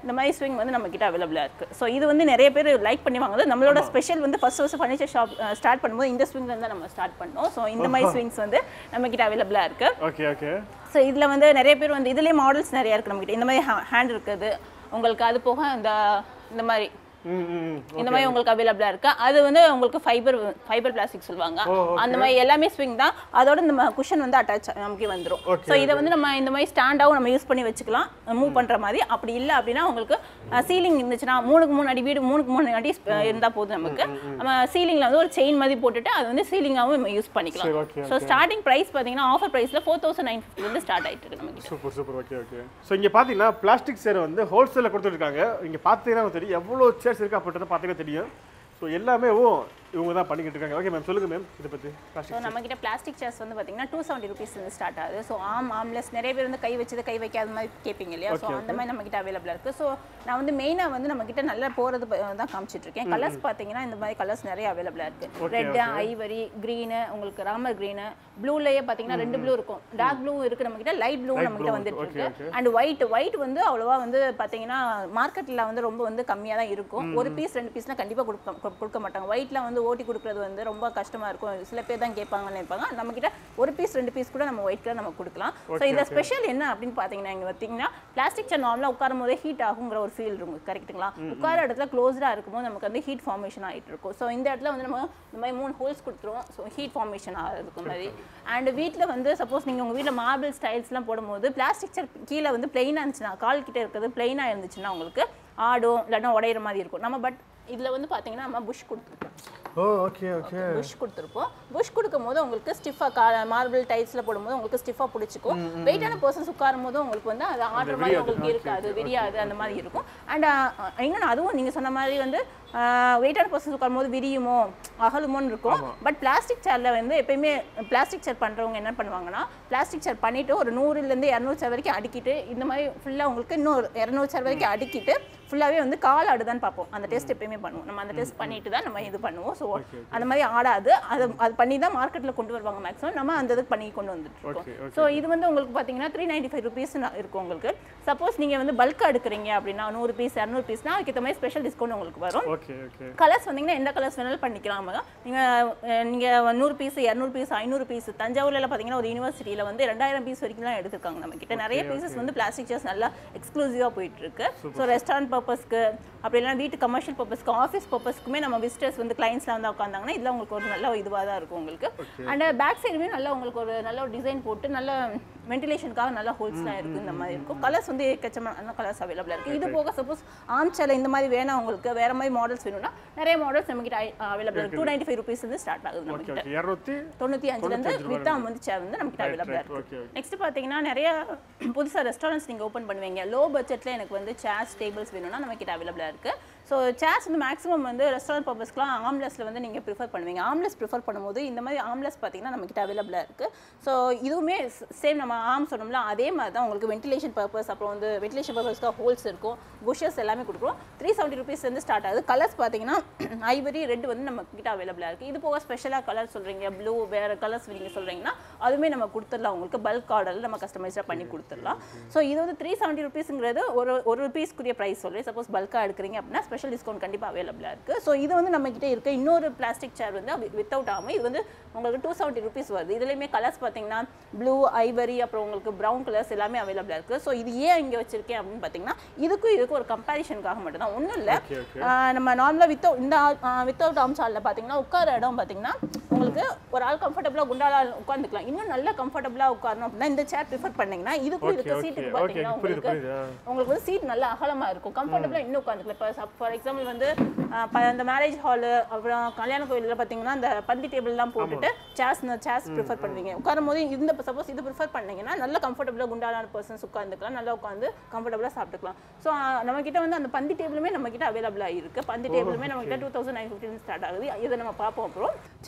இந்த மாதிரி ஸ்விங் வந்து நம்ம கிட்ட அவைலபிளாக இருக்குது ஸோ இது வந்து நிறைய பேர் லைக் பண்ணி வாங்குது நம்மளோட ஸ்பெஷல் வந்து first first furniture shop start பண்ணும்போது இந்த ஸ்விங்ல தான் நம்ம ஸ்டார்ட் பண்ணோம் ஸோ இந்த மாதிரி ஸ்விங்ஸ் வந்து நம்ம கிட்ட அவைலபிளாக இருக்குது ஓகே ஓகே ஸோ இதில் வந்து நிறைய பேர் வந்து இதுலேயே மாடல்ஸ் நிறைய இருக்குது நம்மகிட்ட இந்த மாதிரி ஹேண்ட் இருக்குது உங்களுக்கு அது போக இந்த இந்த மாதிரி ம் ம் இந்த மாதிரி உங்களுக்கு அவைலபிளாக இருக்கு அது வந்து உங்களுக்கு ஃபைபர் ஃபைபர் பிளாஸ்டிக் சொல்லுவாங்க அந்த மாதிரி எல்லாமே ஸ்விங் தான் அதோட இந்த குஷன் வந்து அட்டாச் நமக்கு வந்துடும் Okay, ஸோ இதை வந்து நம்ம இந்த மாதிரி ஸ்டாண்டாகவும் நம்ம யூஸ் பண்ணி வச்சுக்கலாம் மூவ் பண்ணுற மாதிரி அப்படி இல்லை அப்படின்னா உங்களுக்கு சீலிங் இருந்துச்சுன்னா மூணுக்கு மூணு அடி வீடு மூணுக்கு மூணு அடி இருந்தால் போதும் நமக்கு நம்ம சீலிங்கில் வந்து ஒரு செயின் மாதிரி போட்டுட்டு அது வந்து சீலிங்காகவும் நம்ம யூஸ் சரி, பண்ணிக்கலாம் okay, ஸோ ஸ்டார்டிங் ப்ரைஸ் பார்த்தீங்கன்னா ஆஃபர் ப்ரைஸில் ஃபோர் தௌசண்ட் நைன் ஃபிஃப்டிலேருந்து ஸ்டார்ட் ஆகிட்டு இருக்கு நமக்கு super super okay okay so இங்கே பார்த்தீங்கன்னா பிளாஸ்டிக் சேர் வந்து ஹோல்சேலில் கொடுத்துருக்காங்க இங்கே பார்த்தீங்கன்னா தெரியும் எவ்வளோ சேர்ஸ் இருக்குது அப்படின்றத பார்த்தீங்கன்னா தெரியும் ஸோ எல்லாமே ஓ இவங்க தான் பண்ணிக்கிட்டு இருக்காங்க ஓகே மேம் சொல்லுங்கள் மேம் இதை பற்றி ஸோ பிளாஸ்டிக் நம்மக்கிட்ட பிளாஸ்டிக் சேர்ஸ் வந்து பார்த்தீங்கன்னா டூ செவன்ட்டி ருபீஸ்லேருந்து ஸ்டார்ட் ஆகுது ஸோ ஆம் ஆம்லெஸ் நிறைய பேர் வந்து கை வச்சது கை வைக்காத மாதிரி கேட்பீங்க இல்லையா ஸோ அந்த மாதிரி நம்மக்கிட்ட அவைலபிளாக இருக்குது ஸோ நான் வந்து மெயினாக வந்து நம்மக்கிட்ட நல்லா போகிறது தான் காமிச்சிட்டு இருக்கேன் கலர்ஸ் பார்த்தீங்கன்னா இந்த மாதிரி கலர்ஸ் நிறைய அவைலபிளாக இருக்குது ரெட் ஐவரி க்ரீனு உங்களுக்கு ராமர் க்ரீனு ப்ளூலேயே பார்த்தீங்கன்னா ரெண்டு ப்ளூ இருக்கும் டார்க் ப்ளூ இருக்குது நம்மக்கிட்ட லைட் ப்ளூ நம்மக்கிட்ட வந்துட்டு okay, இருக்கு அண்ட் ஒயிட் ஒயிட் வந்து அவ்வளோவா வந்து பார்த்தீங்கன்னா மார்க்கெட்டில் வந்து ரொம்ப வந்து கம்மியாக தான் இருக்கும் ஒரு பீஸ் ரெண்டு பீஸ்லாம் கண்டிப்பாக கொடுக்க கொ- கொடுக்க மாட்டாங்க ஒயிட்ல வந்து ஓட்டி கொடுக்குறது வந்து ரொம்ப கஷ்டமாக இருக்கும் சில பேர் தான் கேட்பாங்கன்னு நினைப்பாங்க நம்மக்கிட்ட ஒரு பீஸ் ரெண்டு பீஸ் கூட நம்ம ஒயிட் கலர் நம்ம கொடுக்கலாம் ஸோ இதில் ஸ்பெஷல் என்ன அப்படின்னு பார்த்தீங்கன்னா இங்கே பார்த்தீங்கன்னா பிளாஸ்டிக் சேர் நார்மலாக உட்காரும் போதே ஹீட் ஆகுங்கிற ஒரு ஃபீல் இருக்கும் கரெக்ட்டுங்களா உட்கார இடத்துல க்ளோஸ்டாக இருக்கும்போது நமக்கு வந்து ஹீட் ஃபார்மேஷன் ஆகிட்டு இருக்கும் ஸோ இந்த இடத்துல வந்து நம்ம இந்த மாதிரி மூணு ஹோல்ஸ் கொடுத்துருவோம் ஸோ ஹீட் ஃபார்மேஷன் ஆகிறதுக்கு மாதிரி அண்ட் வீட்டில் வந்து சப்போஸ் நீங்கள் உங்கள் வீட்டில் மார்பிள் ஸ்டைல்ஸ்லாம் போடும்போது பிளாஸ்டிக் சேர் கீழே வந்து பிளெயினாக இருந்துச்சுன்னா கால் கிட்ட இருக்கிறது பிளெயினாக இருந்துச்சுன்னா உங்களுக்கு ஆடும் இல்லைன்னா உடையிற மாதிரி இருக்கும் நம்ம பட் இதில் வந்து பார்த்தீங்கன்னா நம்ம புஷ் கொடுத்துருக்கோம் ஓ ஓகே ஓகே புஷ் கொடுத்துருப்போம் புஷ் கொடுக்கும் போது உங்களுக்கு ஸ்டிஃபாக மார்பிள் டைல்ஸில் போடும்போது உங்களுக்கு ஸ்டிஃபாக பிடிச்சிக்கும் வெயிட்டான பர்சன்ஸ் உட்காரும் போது உங்களுக்கு வந்து அது ஆடுற மாதிரி உங்களுக்கு இருக்காது விரியாது அந்த மாதிரி இருக்கும் அண்ட் இன்னொன்று அதுவும் நீங்கள் சொன்ன மாதிரி வந்து வெயிட்டான பர்சன்ஸ் உட்காரும் போது விரியுமோ அகலுமோன்னு இருக்கும் பட் பிளாஸ்டிக் சேரில் வந்து எப்பயுமே பிளாஸ்டிக் சேர் பண்ணுறவங்க என்ன பண்ணுவாங்கன்னா பிளாஸ்டிக் சேர் பண்ணிவிட்டு ஒரு நூறுலேருந்து இரநூறு சேர் வரைக்கும் அடிக்கிட்டு இந்த மாதிரி ஃபுல்லாக உங்களுக்கு இன்னொரு இரநூறு சேர் வரைக்கும் அடிக்கிட்டு ஃபுல்லாகவே வந்து கால் ஆடுதான்னு பார்ப்போம் அந்த டெஸ்ட் எப்பயுமே பண்ணுவோம் நம்ம அந்த டெஸ்ட் பண்ணிட்டு தான் நம்ம இது பண்ணுவோம் ஸோ அந்த மாதிரி ஆடாது அது அது பண்ணி தான் மார்க்கெட்டில் கொண்டு வருவாங்க மேக்ஸிமம் நம்ம அந்த இதுக்கு பண்ணி கொண்டு வந்துட்டு Okay, இருக்கோம் ஸோ இது வந்து உங்களுக்கு பார்த்தீங்கன்னா த்ரீ நைன்டி ஃபைவ் ருபீஸ் இருக்கும் உங்களுக்கு சப்போஸ் நீங்கள் வந்து பல்காக எடுக்கிறீங்க அப்படின்னா நூறு பீஸ் இரநூறு பீஸ்னா அதுக்கேற்ற மாதிரி ஸ்பெஷல் டிஸ்கவுண்ட் உங்களுக்கு வரும் ஓகே ஓகே கலர்ஸ் வந்தீங்கன்னா எந்த கலர்ஸ் வேணாலும் பண்ணிக்கலாம் நீங்கள் நீங்கள் நூறு பீஸ் இரநூறு பீஸ் ஐநூறு பீஸ் தஞ்சாவூர்ல பார்த்தீங்கன்னா ஒரு யூனிவர்சிட்டியில் வந்து ரெண்டாயிரம் பீஸ் வரைக்கும்லாம் எடுத்திருக்காங்க நம்ம கிட்ட நிறைய பீசஸ் வந்து பிளாஸ்டிக் சேர்ஸ் நல்லா எக்ஸ்க்ளூசிவாக போயிட்டு இருக்கு ஸோ ரெஸ்டாரண்ட் பர்பஸ்க்கு அப்படி இல்லைனா வீட்டு கமர்ஷியல் பர்பஸ்க்கு ஆஃபீஸ் பர்பஸ்க்குமே நம்ம விசிட்டர்ஸ் வந்து கிளைண்ட்ஸ்லாம் வந்து உட்காந்தாங்கன்னா இதில் உங்களுக்கு ஒரு நல்ல இதுவாக தான் இருக்கும் உங்களுக்கு அண்ட் பேக் சைடுமே நல்லா உங்களுக்கு ஒரு நல்ல ஒரு டிசைன் போட்டு நல்ல வென்டிலேஷனுக்காக நல்ல ஹோல்ஸ்லாம் இருக்குது இந்த மாதிரி இருக்கும் கலர்ஸ் வந்து எக்கச்சமான கலர்ஸ் அவைலபிளாக இருக்குது இது போக சப்போஸ் ஆம்சேல இந்த மாதிரி வேணாம் உங்களுக்கு வேற மாதிரி மாடல்ஸ் வேணும்னா நிறைய மாடல்ஸ் நம்மகிட்ட அவைலபிள் இருக்கு டூ நைன்டி ஃபைவ் ருபீஸ்லேருந்து ஸ்டார்ட் ஆகுது நம்ம ஓகே கிட்ட ஓகே இரநூத்தி தொண்ணூற்றி அஞ்சுலேருந்து வித்தாம் வந்து சேர் வந்து நமக்கு அவைலபிளாக right, okay, இருக்குது நெக்ஸ்ட் பார்த்தீங்கன்னா நிறைய புதுசாக ரெஸ்டாரண்ட்ஸ் நீங்கள் ஓப்பன் பண்ணுவீங்க லோ பட்ஜெட்டில் எனக்கு வந்து சேர்ஸ் டேபிள்ஸ் வேணும்னா நம்ம கிட்ட அவைலபிளாக இருக்குது ஸோ சேர்ஸ் வந்து மேக்ஸிமம் வந்து ரெஸ்டாரண்ட் பர்பஸ்க்குலாம் ஆம்லெஸில் வந்து நீங்கள் ப்ரிஃபர் பண்ணுவீங்க ஆம்லெஸ் ப்ரிஃபர் பண்ணும்போது இந்த மாதிரி ஆம்லெஸ் பார்த்தீங்கன்னா நம்ம கிட்ட அவைலபிளாக இருக்குது ஸோ இதுவுமே சேம் நம்ம ஆம் சொன்னோம்ல அதே மாதிரி தான் உங்களுக்கு வென்டிலேஷன் பர்பஸ் அப்புறம் வந்து வென்டிலேஷன் பர்பஸ்க்காக ஹோல்ஸ் இருக்கும் புஷஸ் எல்லாமே கொடுக்குறோம் த்ரீ செவன்ட்டி ருபீஸ்லேருந்து ஸ்டார்ட் ஆகுது கலர்ஸ் பார்த்தீங்கன்னா ஐவரி ரெட் வந்து நம்ம கிட்ட அவைலபிளாக இருக்குது இது போக ஸ்பெஷலாக கலர் சொல்கிறீங்க ப்ளூ வேறு கலர்ஸ் நீங்கள் சொல்கிறீங்கன்னா அதுவுமே நம்ம கொடுத்துடலாம் உங்களுக்கு பல்க் ஆர்டரில் நம்ம கஸ்டமைஸாக பண்ணி கொடுத்துடலாம் ஸோ இது வந்து த்ரீ செவன்ட்டி ருபீஸுங்கிறது ஒரு ஒரு பீஸ்க்குரிய ப்ரைஸ் சொல்கிறேன் சப்போஸ் பல்காக எடுக்கிறீங்க அப்படின்னா ஸ்பெஷல் டிஸ்கவுண்ட் கண்டிப்பாக அவைலபிளாக இருக்குது ஸோ இது வந்து நம்ம கிட்ட இருக்க இன்னொரு பிளாஸ்டிக் சேர் வந்து வித்தவுட் ஆகாமல் இது வந்து உங்களுக்கு டூ செவன்ட்டி ருபீஸ் வருது இதுலேயுமே கலர்ஸ் பார்த்தீங்கன்னா ப்ளூ ஐவரி அப்புறம் உங்களுக்கு ப்ரௌன் கலர்ஸ் எல்லாமே அவைலபிளாக இருக்குது ஸோ இது ஏன் இங்கே வச்சிருக்கேன் அப்படின்னு பார்த்தீங்கன்னா இதுக்கும் இதுக்கும் ஒரு கம்பேரிஷனுக்காக மட்டும் தான் ஒன்றும் இல்லை ஓகே ஓகே நம்ம நார்மலாக வித்தவுட் இந்த வித்தவுட் ஆர்ம்ஸ் ஹாலில் பார்த்தீங்கன்னா உட்கார இடம் பார்த்தீங்கன்னா உங்களுக்கு ஒரு ஆள் கம்ஃபர்டபுளாக குண்டால உட்காந்துக்கலாம் இன்னும் நல்ல கம்ஃபர்டபுளாக உட்காரணும் அப்படின்னா இந்த சேர் ப்ரிஃபர் பண்ணீங்கன்னா இதுக்கும் ஓகே இருக்க ஓகே சீட்டுக்கு ஓகே பார்த்தீங்கன்னா புரியுது உங்களுக்கு புரியுது ஆ. உங்களுக்கு வந்து சீட் நல்லா அகலமா இருக்கும் கம்ஃபர்டபுளாக இன்னும் உட்காந்துக்கலாம் இப்போ ஃபார் எக்ஸாம்பிள் வந்து அஹ், ப- இந்த மேரேஜ் ஹாலு அப்புறம் கல்யாண கோயிலில் பார்த்தீங்கன்னா இந்த பந்தி டேபிள்லாம் போட்டுட்டு சேர்ஸ் சேர்ஸ் ப்ரிஃபர் பண்ணுவீங்க உட்காரும் போது இந்த சப்போஸ் இது ப்ரிஃபர் பண்ணீங்கன்னா நல்ல கம்ஃபர்டபுளாக குண்டாலான பர்சன்ஸ் உட்காந்துக்கலாம் நல்லா உட்காந்து கம்ஃபர்டபுளாக சாப்பிட்டுக்கலாம் ஸோ நம்ம கிட்ட வந்து அந்த பந்தி டேபிளுமே நம்ம கிட்ட அவைலபிளாக இருக்கு பந்தி டேபிளுமே நம்ம கிட்ட டூ தௌசண்ட் நைன் ஃபிஃப்டின் ஸ்டார்ட் ஆகுது இதை நம்ம பார்ப்போம் அப்புறம் சேர் ரெண்டுக்கு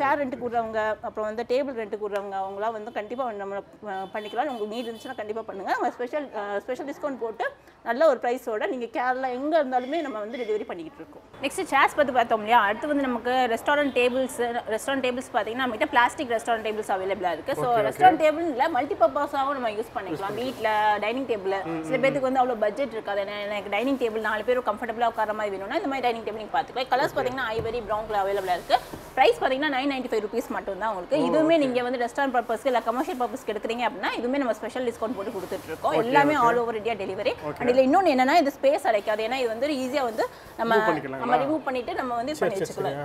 விட்றவங்க அப்புறம் வந்து டேபிள் ரெண்ட்டுக்கு விட்றவங்க அவங்களாம் வந்து கண்டிப்பாக நம்ம அஹ், பண்ணிக்கலாம் உங்களுக்கு நீட் இருந்துச்சுன்னா கண்டிப்பாக பண்ணுங்கள் நம்ம ஸ்பெஷல் ஸ்பெஷல் டிஸ்கவுண்ட் போட்டு நல்ல ஒரு ப்ரைஸோட நீங்கள் கேரளா எங்கே இருந்தாலுமே நம்ம வந்து டெலிவரி பண்ணிக்கிட்டு இருக்கோம் நெக்ஸ்ட் சேர்ஸ் பற்றி பார்த்தோம் இல்லையா அடுத்து வந்து நமக்கு ரெஸ்டாரண்ட் டேபிள்ஸ் ரெஸ்டாரண்ட் டேபிள்ஸ் பார்த்தீங்கன்னா நம்மகிட்ட பிளாஸ்டிக் ரெஸ்டாரண்ட் டேபிள்ஸ் அவைலபிளாக இருக்குது ஸோ ரெஸ்டாரண்ட் டேபிள் இல்லை மல்டி பர்பஸாகவும் நம்ம யூஸ் பண்ணிக்கலாம் வீட்டில் டைனிங் டேபிள் சில பேருக்கு வந்து அவ்வளோ பட்ஜெட் இருக்காது ஏன்னா எனக்கு டைனிங் டேபிள் நாலு பேர் கம்ஃபர்டபுளாக உட்கார மாதிரி வேணும்னா இந்த மாதிரி டைனிங் டேபிள் நீங்கள் பார்த்துக்கலாம் கலர்ஸ் பார்த்தீங்கன்னா ஐவரி ப்ரௌன் கலர் அவைலபிளாக இருக்குது ப்ரைஸ் பார்த்தீங்கன்னா நைன் நைன்டி ஃபைவ் ருபீஸ் மட்டும் தான் உங்களுக்கு இதுவுமே நீங்கள் வந்து ரெஸ்டாரண்ட் பர்பஸ்க்கு இல்லை கமர்ஷியல் பர்பஸ்க்கு எடுக்கிறீங்க அப்படின்னா இதுவுமே நம்ம ஸ்பெஷல் டிஸ்கவுண்ட் போட்டு கொடுத்துட்டு இருக்கோம் எல்லாமே all over India delivery and இதில் இன்னொன்று என்னன்னா இது ஸ்பேஸ் அடைக்காது ஏன்னா இது வந்து ஈஸியாக வந்து நம்ம நம்ம ரிமூவ் பண்ணிட்டு நம்ம வந்து இது பண்ணி வச்சுக்கலாம்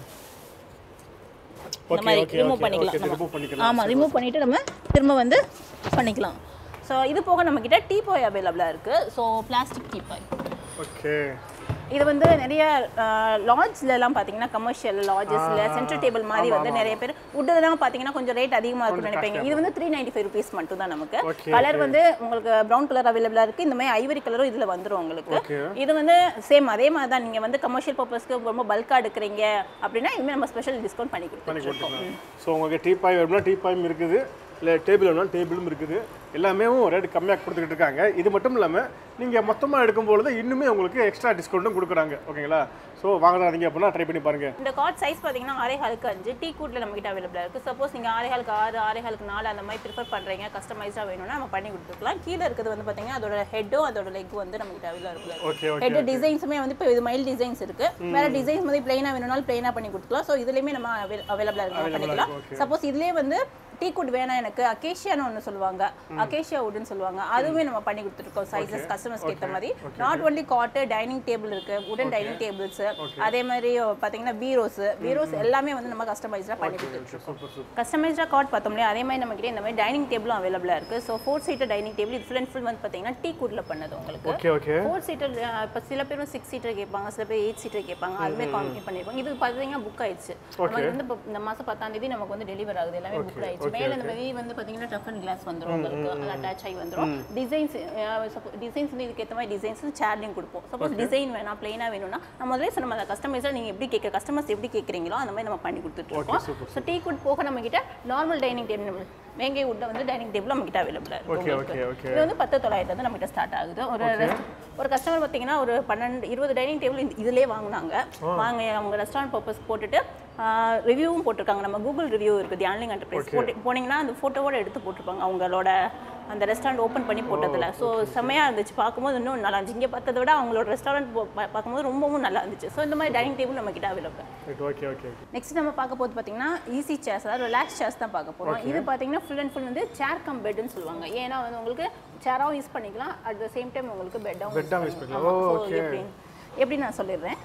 இந்த ஓகே மாதிரி ஓகே ரிமூவ் ஓகே பண்ணிக்கலாம் ரிமூவ் நம்ம. பண்ணிக்கலாம் ஆமா ரிமூவ் பண்ணிட்டு நம்ம திரும்ப வந்து பண்ணிக்கலாம் ஸோ இது போக நம்ம கிட்ட டீபாய் அவைலபிளாக இருக்கு ஸோ பிளாஸ்டிக் டீபாய் ஓகே இது வந்து நிறைய லாட்ஜ்ல எல்லாம் பார்த்தீங்கன்னா கமர்ஷியல் லாட்ஜஸ்ல சென்ட்ரல் டேபிள் மாதிரி வந்து நிறைய பேர் உட்டதெல்லாம் பார்த்தீங்கன்னா கொஞ்சம் ரேட் அதிகமாக இருக்கும்னு நினைப்பீங்க இது வந்து த்ரீ நைன்டி ஃபைவ் ருபீஸ் மட்டும் தான் நமக்கு Okay, கலர் வந்து உங்களுக்கு ப்ரௌன் கலர் அவைலபிளாக இருக்கு இந்த மாதிரி ஐவரி கலரும் இதில் வந்துரும் உங்களுக்கு Okay. இது வந்து சேம் அதே மாதிரி தான் நீங்கள் வந்து கமர்ஷியல் பர்பஸ்க்கு ரொம்ப பல்காக எடுக்கிறீங்க அப்படின்னா இதுவுமே நம்ம ஸ்பெஷல் டிஸ்கவுண்ட் பண்ணி பண்ணி கொடுத்துருக்கோம் கொடுத்துருக்கோம் ஸோ உங்களுக்கு டீப்பாய் வேணும்னா டீப்பாயும் இருக்குது இல்லை டேபிள் வேணும்னா டேபிளும் இருக்குது எல்லாமே ரேட் கம்மியாக கொடுத்துக்கிட்டு இருக்காங்க இது மட்டும் இல்லாமல் நீங்கள் மொத்தமாக எடுக்கும்பொழுது இன்னுமே உங்களுக்கு எக்ஸ்ட்ரா டிஸ்கவுண்ட்டும் கொடுக்குறாங்க ஓகேங்களா ஸோ வாங்குறாதீங்க அப்படின்னா ட்ரை பண்ணி பாருங்கள் இந்த கார்ட் சைஸ் பார்த்தீங்கன்னா ஆறே ஹாலுக்கு அஞ்சு டீ கூட்டில் நம்ம கிட்ட அவைலபிளாக இருக்குது சப்போஸ் நீங்கள் ஆறே ஹாலுக்கு ஆறு ஆறே ஹாலுக்கு நாலு அந்த மாதிரி ப்ரிஃபர் பண்ணுறீங்க கஸ்டமைஸாக வேணும்னா நம்ம பண்ணி கொடுத்துக்கலாம் கீழே இருக்கிறது வந்து பார்த்தீங்கன்னா அதோட ஹெட்டும் அதோட லெக்கும் வந்து நம்ம கிட்ட அவைலபிளாக ஓகே ஓகே ஹெட் டிசைன்ஸுமே வந்து இப்போ இது மைல் டிசைன்ஸ் இருக்கு வேற டிசைன்ஸ் வந்து பிளைனா வேணும்னாலும் பிளைனா பண்ணி கொடுத்துக்கலாம் ஸோ இதுலயுமே நம்ம அவைலபிளா இருக்கு பண்ணிக்கலாம் சப்போஸ் இதுலயே வந்து டீ குட் வேணாம் எனக்கு அகேஷியான்னு ஒன்று சொல்லுவாங்க அகேஷியா வுட்னு சொல்லுவாங்க அதுவுமே நம்ம பண்ணி கொடுத்துருக்கோம் சைஸஸ் கஸ்டமர்ஸ்க்கு ஏற்ற மாதிரி நாட் ஒன்லி காட்டு டைனிங் டேபிள் இருக்கு உடன் டைனிங் டேபிள்ஸ் அதே மாதிரி பார்த்தீங்கன்னா பீரோஸ் பீரோஸ் எல்லாமே வந்து நம்ம கஸ்டமைஸ்டாக பண்ணி கொடுத்துருக்கோம் சூப்பர் சூப்பர் கஸ்டமைஸ்டாக கார்ட் பார்த்தோம் இல்லையா அதே மாதிரி நம்ம கிட்ட இந்த மாதிரி டைனிங் டேபிளும் அவைலபிளாக இருக்கு so four seater dining table இது ஃபுல் அண்ட் ஃபுல் வந்து பார்த்தீங்கன்னா டீ குட்ல பண்ணது உங்களுக்கு ஓகே ஓகே ஃபோர் சீட்டர் இப்போ சில பேரும் சிக்ஸ் சீட்டர் கேட்பாங்க சில பேர் எயிட் சீட்டர் கேட்பாங்க அதுவுமே கான்ஃபிட் பண்ணிருப்பாங்க இது பார்த்தீங்கன்னா புக் ஆயிடுச்சு நமக்கு வந்து இப்போ இந்த மாதம் பத்தாம் தேதி நமக்கு வந்து டெலிவர் ஆகுது எல்லாமே புக் ஆயிடுச்சு மேலே இந்த மாதிரி வந்து பார்த்தீங்கன்னா டஃப் அண்ட் கிளாஸ் வந்துடும் உங்களுக்கு அது அட்டாச் ஆகி வந்துடும் டிசைன்ஸ் டிசைன்ஸ் வந்து இதுக்கு ஏற்ற மாதிரி டிசைன்ஸ் சேர்லையும் கொடுப்போம் சப்போஸ் டிசைன் வேணாம் பிளைனாக வேணும்னா நம்ம முதல்ல சொன்ன அந்த கஸ்டமைஸாக நீங்கள் எப்படி கேட்குற கஸ்டமர்ஸ் எப்படி கேட்குறீங்களோ அந்த மாதிரி நம்ம பண்ணி கொடுத்துட்ருக்கோம் ஸோ டீ குட் போக நம்ம கிட்ட நார்மல் டைனிங் டேபிள் வேங்கை உட்டை வந்து டைனிங் டேபிள் நம்ம கிட்ட அவைலபிளாக ஓகே இருக்கும் ஓகே ஓகே இது வந்து பத்து தொள்ளாயிரத்து வந்து நம்மகிட்ட ஸ்டார்ட் ஆகுது ஒரு rest- ஒரு கஸ்டமர் பார்த்தீங்கன்னா ஒரு பன்னெண்டு இருபது டைனிங் டேபிள் இதுலேயே வாங்குனாங்க வாங்க அவங்க ரெஸ்டாரண்ட் பர்பஸ் போட்டுட்டு ரிவ்யூவும் போட்டிருக்காங்க நம்ம கூகுள் ரிவ்யூ இருக்குது தியான்லிங் என்டர்பிரைஸ் போட்டு போனீங்கன்னா அந்த ஃபோட்டோவோட எடுத்து போட்டிருப்பாங்க அவங்களோட அந்த ரெஸ்டாரண்ட் ஓப்பன் பண்ணி போட்டதில் ஸோ செம்மையாக இருந்துச்சு பார்க்கும்போது இன்னும் நல்லா இருந்துச்சு இங்கே பார்த்ததை விட அவங்களோட ரெஸ்டாரண்ட் பார்க்கும்போது ரொம்பவும் நல்லா இருந்துச்சு ஸோ இந்த மாதிரி டைனிங் டேபிள் நம்ம கிட்ட available right okay okay okay next நம்ம பார்க்க போது பார்த்தீங்கன்னா ஈஸி சேர்ஸ் அதாவது ரிலாக்ஸ் சேர்ஸ் தான் பார்க்க போகிறோம் இது பார்த்தீங்கன்னா ஃபுல் அண்ட் ஃபுல் வந்து சேர் கம் பெட்னு சொல்லுவாங்க ஏன்னா வந்து உங்களுக்கு சேராகவும் யூஸ் பண்ணிக்கலாம் அட் த சேம் டைம் உங்களுக்கு பெட்டாகவும் Bed ஆவும் use பண்ணிக்கலாம். ஓ, okay. எப்படி எப்படி நான் சொல்லிடுறேன்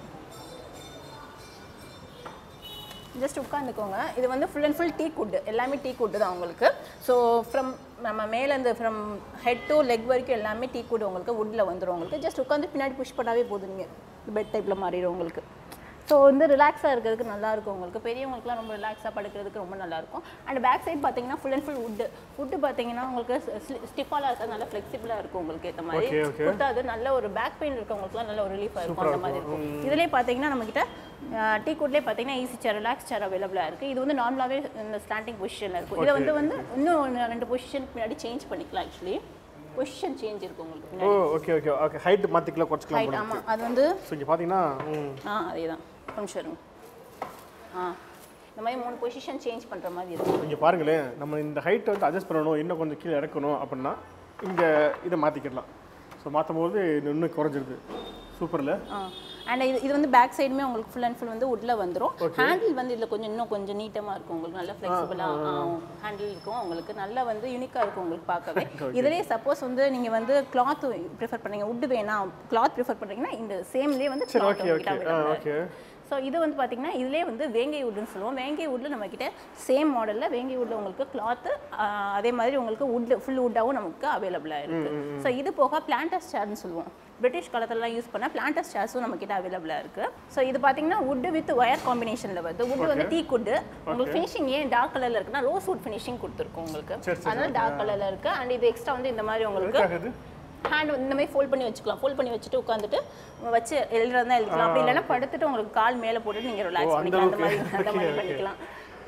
ஜஸ்ட் உட்காந்துக்கோங்க இது வந்து full and full teak wood எல்லாமே டீ குட் தான் உங்களுக்கு ஸோ ஃப்ரம் நம்ம மேலேருந்து ஃப்ரம் ஹெட் டு லெக் வரைக்கும் எல்லாமே டீ குட் உங்களுக்கு வுட்டில் வந்துடும் உங்களுக்கு ஜஸ்ட் உட்காந்து பின்னாடி புஷ் பண்ணாவே போதும் நீங்கள் பெட் டைப்பில் மாறிடும் உங்களுக்கு ஸோ வந்து ரிலாக்ஸாக இருக்கிறதுக்கு நல்லா இருக்கும் உங்களுக்கு பெரியவங்களுக்குலாம் ரொம்ப ரிலாக்ஸாக படுக்கிறதுக்கு ரொம்ப நல்லா இருக்கும் அண்ட் பேக் சைடு பார்த்தீங்கன்னா full and full wood wood பார்த்தீங்கன்னா உங்களுக்கு ஸ்டிஃபாலாக இருக்காது நல்லா ஃப்ளெக்சிபிளாக இருக்கும் உங்களுக்கு ஏற்ற மாதிரி Okay, okay. குத்தாது நல்ல ஒரு பேக் பெயின் இருக்கவங்களுக்குலாம் நல்ல ஒரு ரிலீஃபாக இருக்கும் அந்த மாதிரி இருக்கும் இதுலேயே பார்த்தீங்கன்னா நம்மக்கிட்ட டீ குட்லேயே பார்த்தீங்கன்னா ஈஸி சேர் ரிலாக்ஸ் சேர் அவைலபிளாக இருக்குது இது வந்து நார்மலாகவே இந்த ஸ்டாண்டிங் பொசிஷனில் இருக்கும் இதை வந்து வந்து இன்னும் ஒன்று ரெண்டு பொசிஷன் பின்னாடி சேஞ்ச் பண்ணிக்கலாம் ஆக்சுவலி பொசிஷன் சேஞ்ச் இருக்கும் உங்களுக்கு ஓ பின்னாடி ஓகே ஓகே ஓகே ஹைட் மாற்றிக்கலாம் குறைச்சிக்கலாம் ஹைட் ஆமாம் அது வந்து ஸோ இங்கே பார்த்தீங்கன்னா ம் ஆ அதே தான் கொஞ்சம் இருங்க ஆ இந்த மாதிரி மூணு பொசிஷன் சேஞ்ச் பண்ணுற மாதிரி இருக்கும் இங்கே பாருங்களேன் நம்ம இந்த ஹைட்டை வந்து அட்ஜஸ்ட் பண்ணணும் இன்னும் கொஞ்சம் கீழே இறக்கணும் அப்படின்னா இங்கே இதை மாற்றிக்கிடலாம் ஸோ மாற்றும் போது இது இன்னும் குறைஞ்சிருது சூப்பரில் ஆ அண்ட் இது இது வந்து பேக் சைடுமே உங்களுக்கு ஃபுல் அண்ட் ஃபுல் வந்து உட்ல வந்துரும் ஹேண்டில் வந்து இதில் கொஞ்சம் இன்னும் கொஞ்சம் நீட்டமாக இருக்கும் உங்களுக்கு நல்ல ஃப்ளெக்சிபிளாக ஹேண்டில் இருக்கும் உங்களுக்கு நல்லா வந்து யூனிக்காக இருக்கும் உங்களுக்கு பார்க்கவே இதுலேயே சப்போஸ் வந்து நீங்கள் வந்து கிளாத் ப்ரிஃபர் பண்ணீங்க உட் வேணாம் கிளாத் ப்ரிஃபர் பண்ணுறீங்கன்னா இந்த சேம்லேயே வந்து சரி cloth ஓகே உங்ககிட்ட ஓகே ஆ available ஆ ஓகே ஸோ இது வந்து பார்த்தீங்கன்னா இதுலேயே வந்து வேங்கை வுட்னு சொல்லுவோம் வேங்கை வுட்டில் நம்மக்கிட்ட சேம் மாடலில் வேங்கை வுட்டில் உங்களுக்கு கிளாத்து அதே மாதிரி உங்களுக்கு வுட் ஃபுல் வுட்டாகவும் நமக்கு அவைலபிளாக இருக்குது ஸோ இது போக பிளான்டஸ் சேர்னு சொல்லுவோம் பிரிட்டிஷ் காலத்துலலாம் யூஸ் பண்ண பிளான்டஸ் சேர்ஸும் நம்மக்கிட்ட அவைலபிளாக இருக்குது ஸோ இது பார்த்தீங்கன்னா வுட் வித் ஒயர் காம்பினேஷனில் வருது வுட் வந்து டீ குட்டு உங்களுக்கு ஃபினிஷிங் ஏன் டார்க் கலரில் இருக்குன்னா ரோஸ் வுட் ஃபினிஷிங் கொடுத்துருக்கோம் உங்களுக்கு சரி, சரி, அதனால டார்க் கலரில் இருக்குது அண்ட் இது எக்ஸ்ட்ரா வந்து இந்த மாதிரி உங்களுக்கு ஆகுது ஹேண்ட் இந்த மாதிரி ஃபோல்ட் பண்ணி வச்சுக்கலாம் ஃபோல்ட் பண்ணி வச்சுட்டு உட்காந்துட்டு வச்சு எழுதுறதா எழுதிக்கலாம் அப்படி இல்லைன்னா படுத்துட்டு உங்களுக்கு கால் மேலே போட்டுட்டு நீங்கள் ரிலாக்ஸ் அந்த பண்ணிக்கலாம் அந்த மாதிரி அளவுக்கு. அந்த மாதிரி Okay, okay. பண்ணிக்கலாம்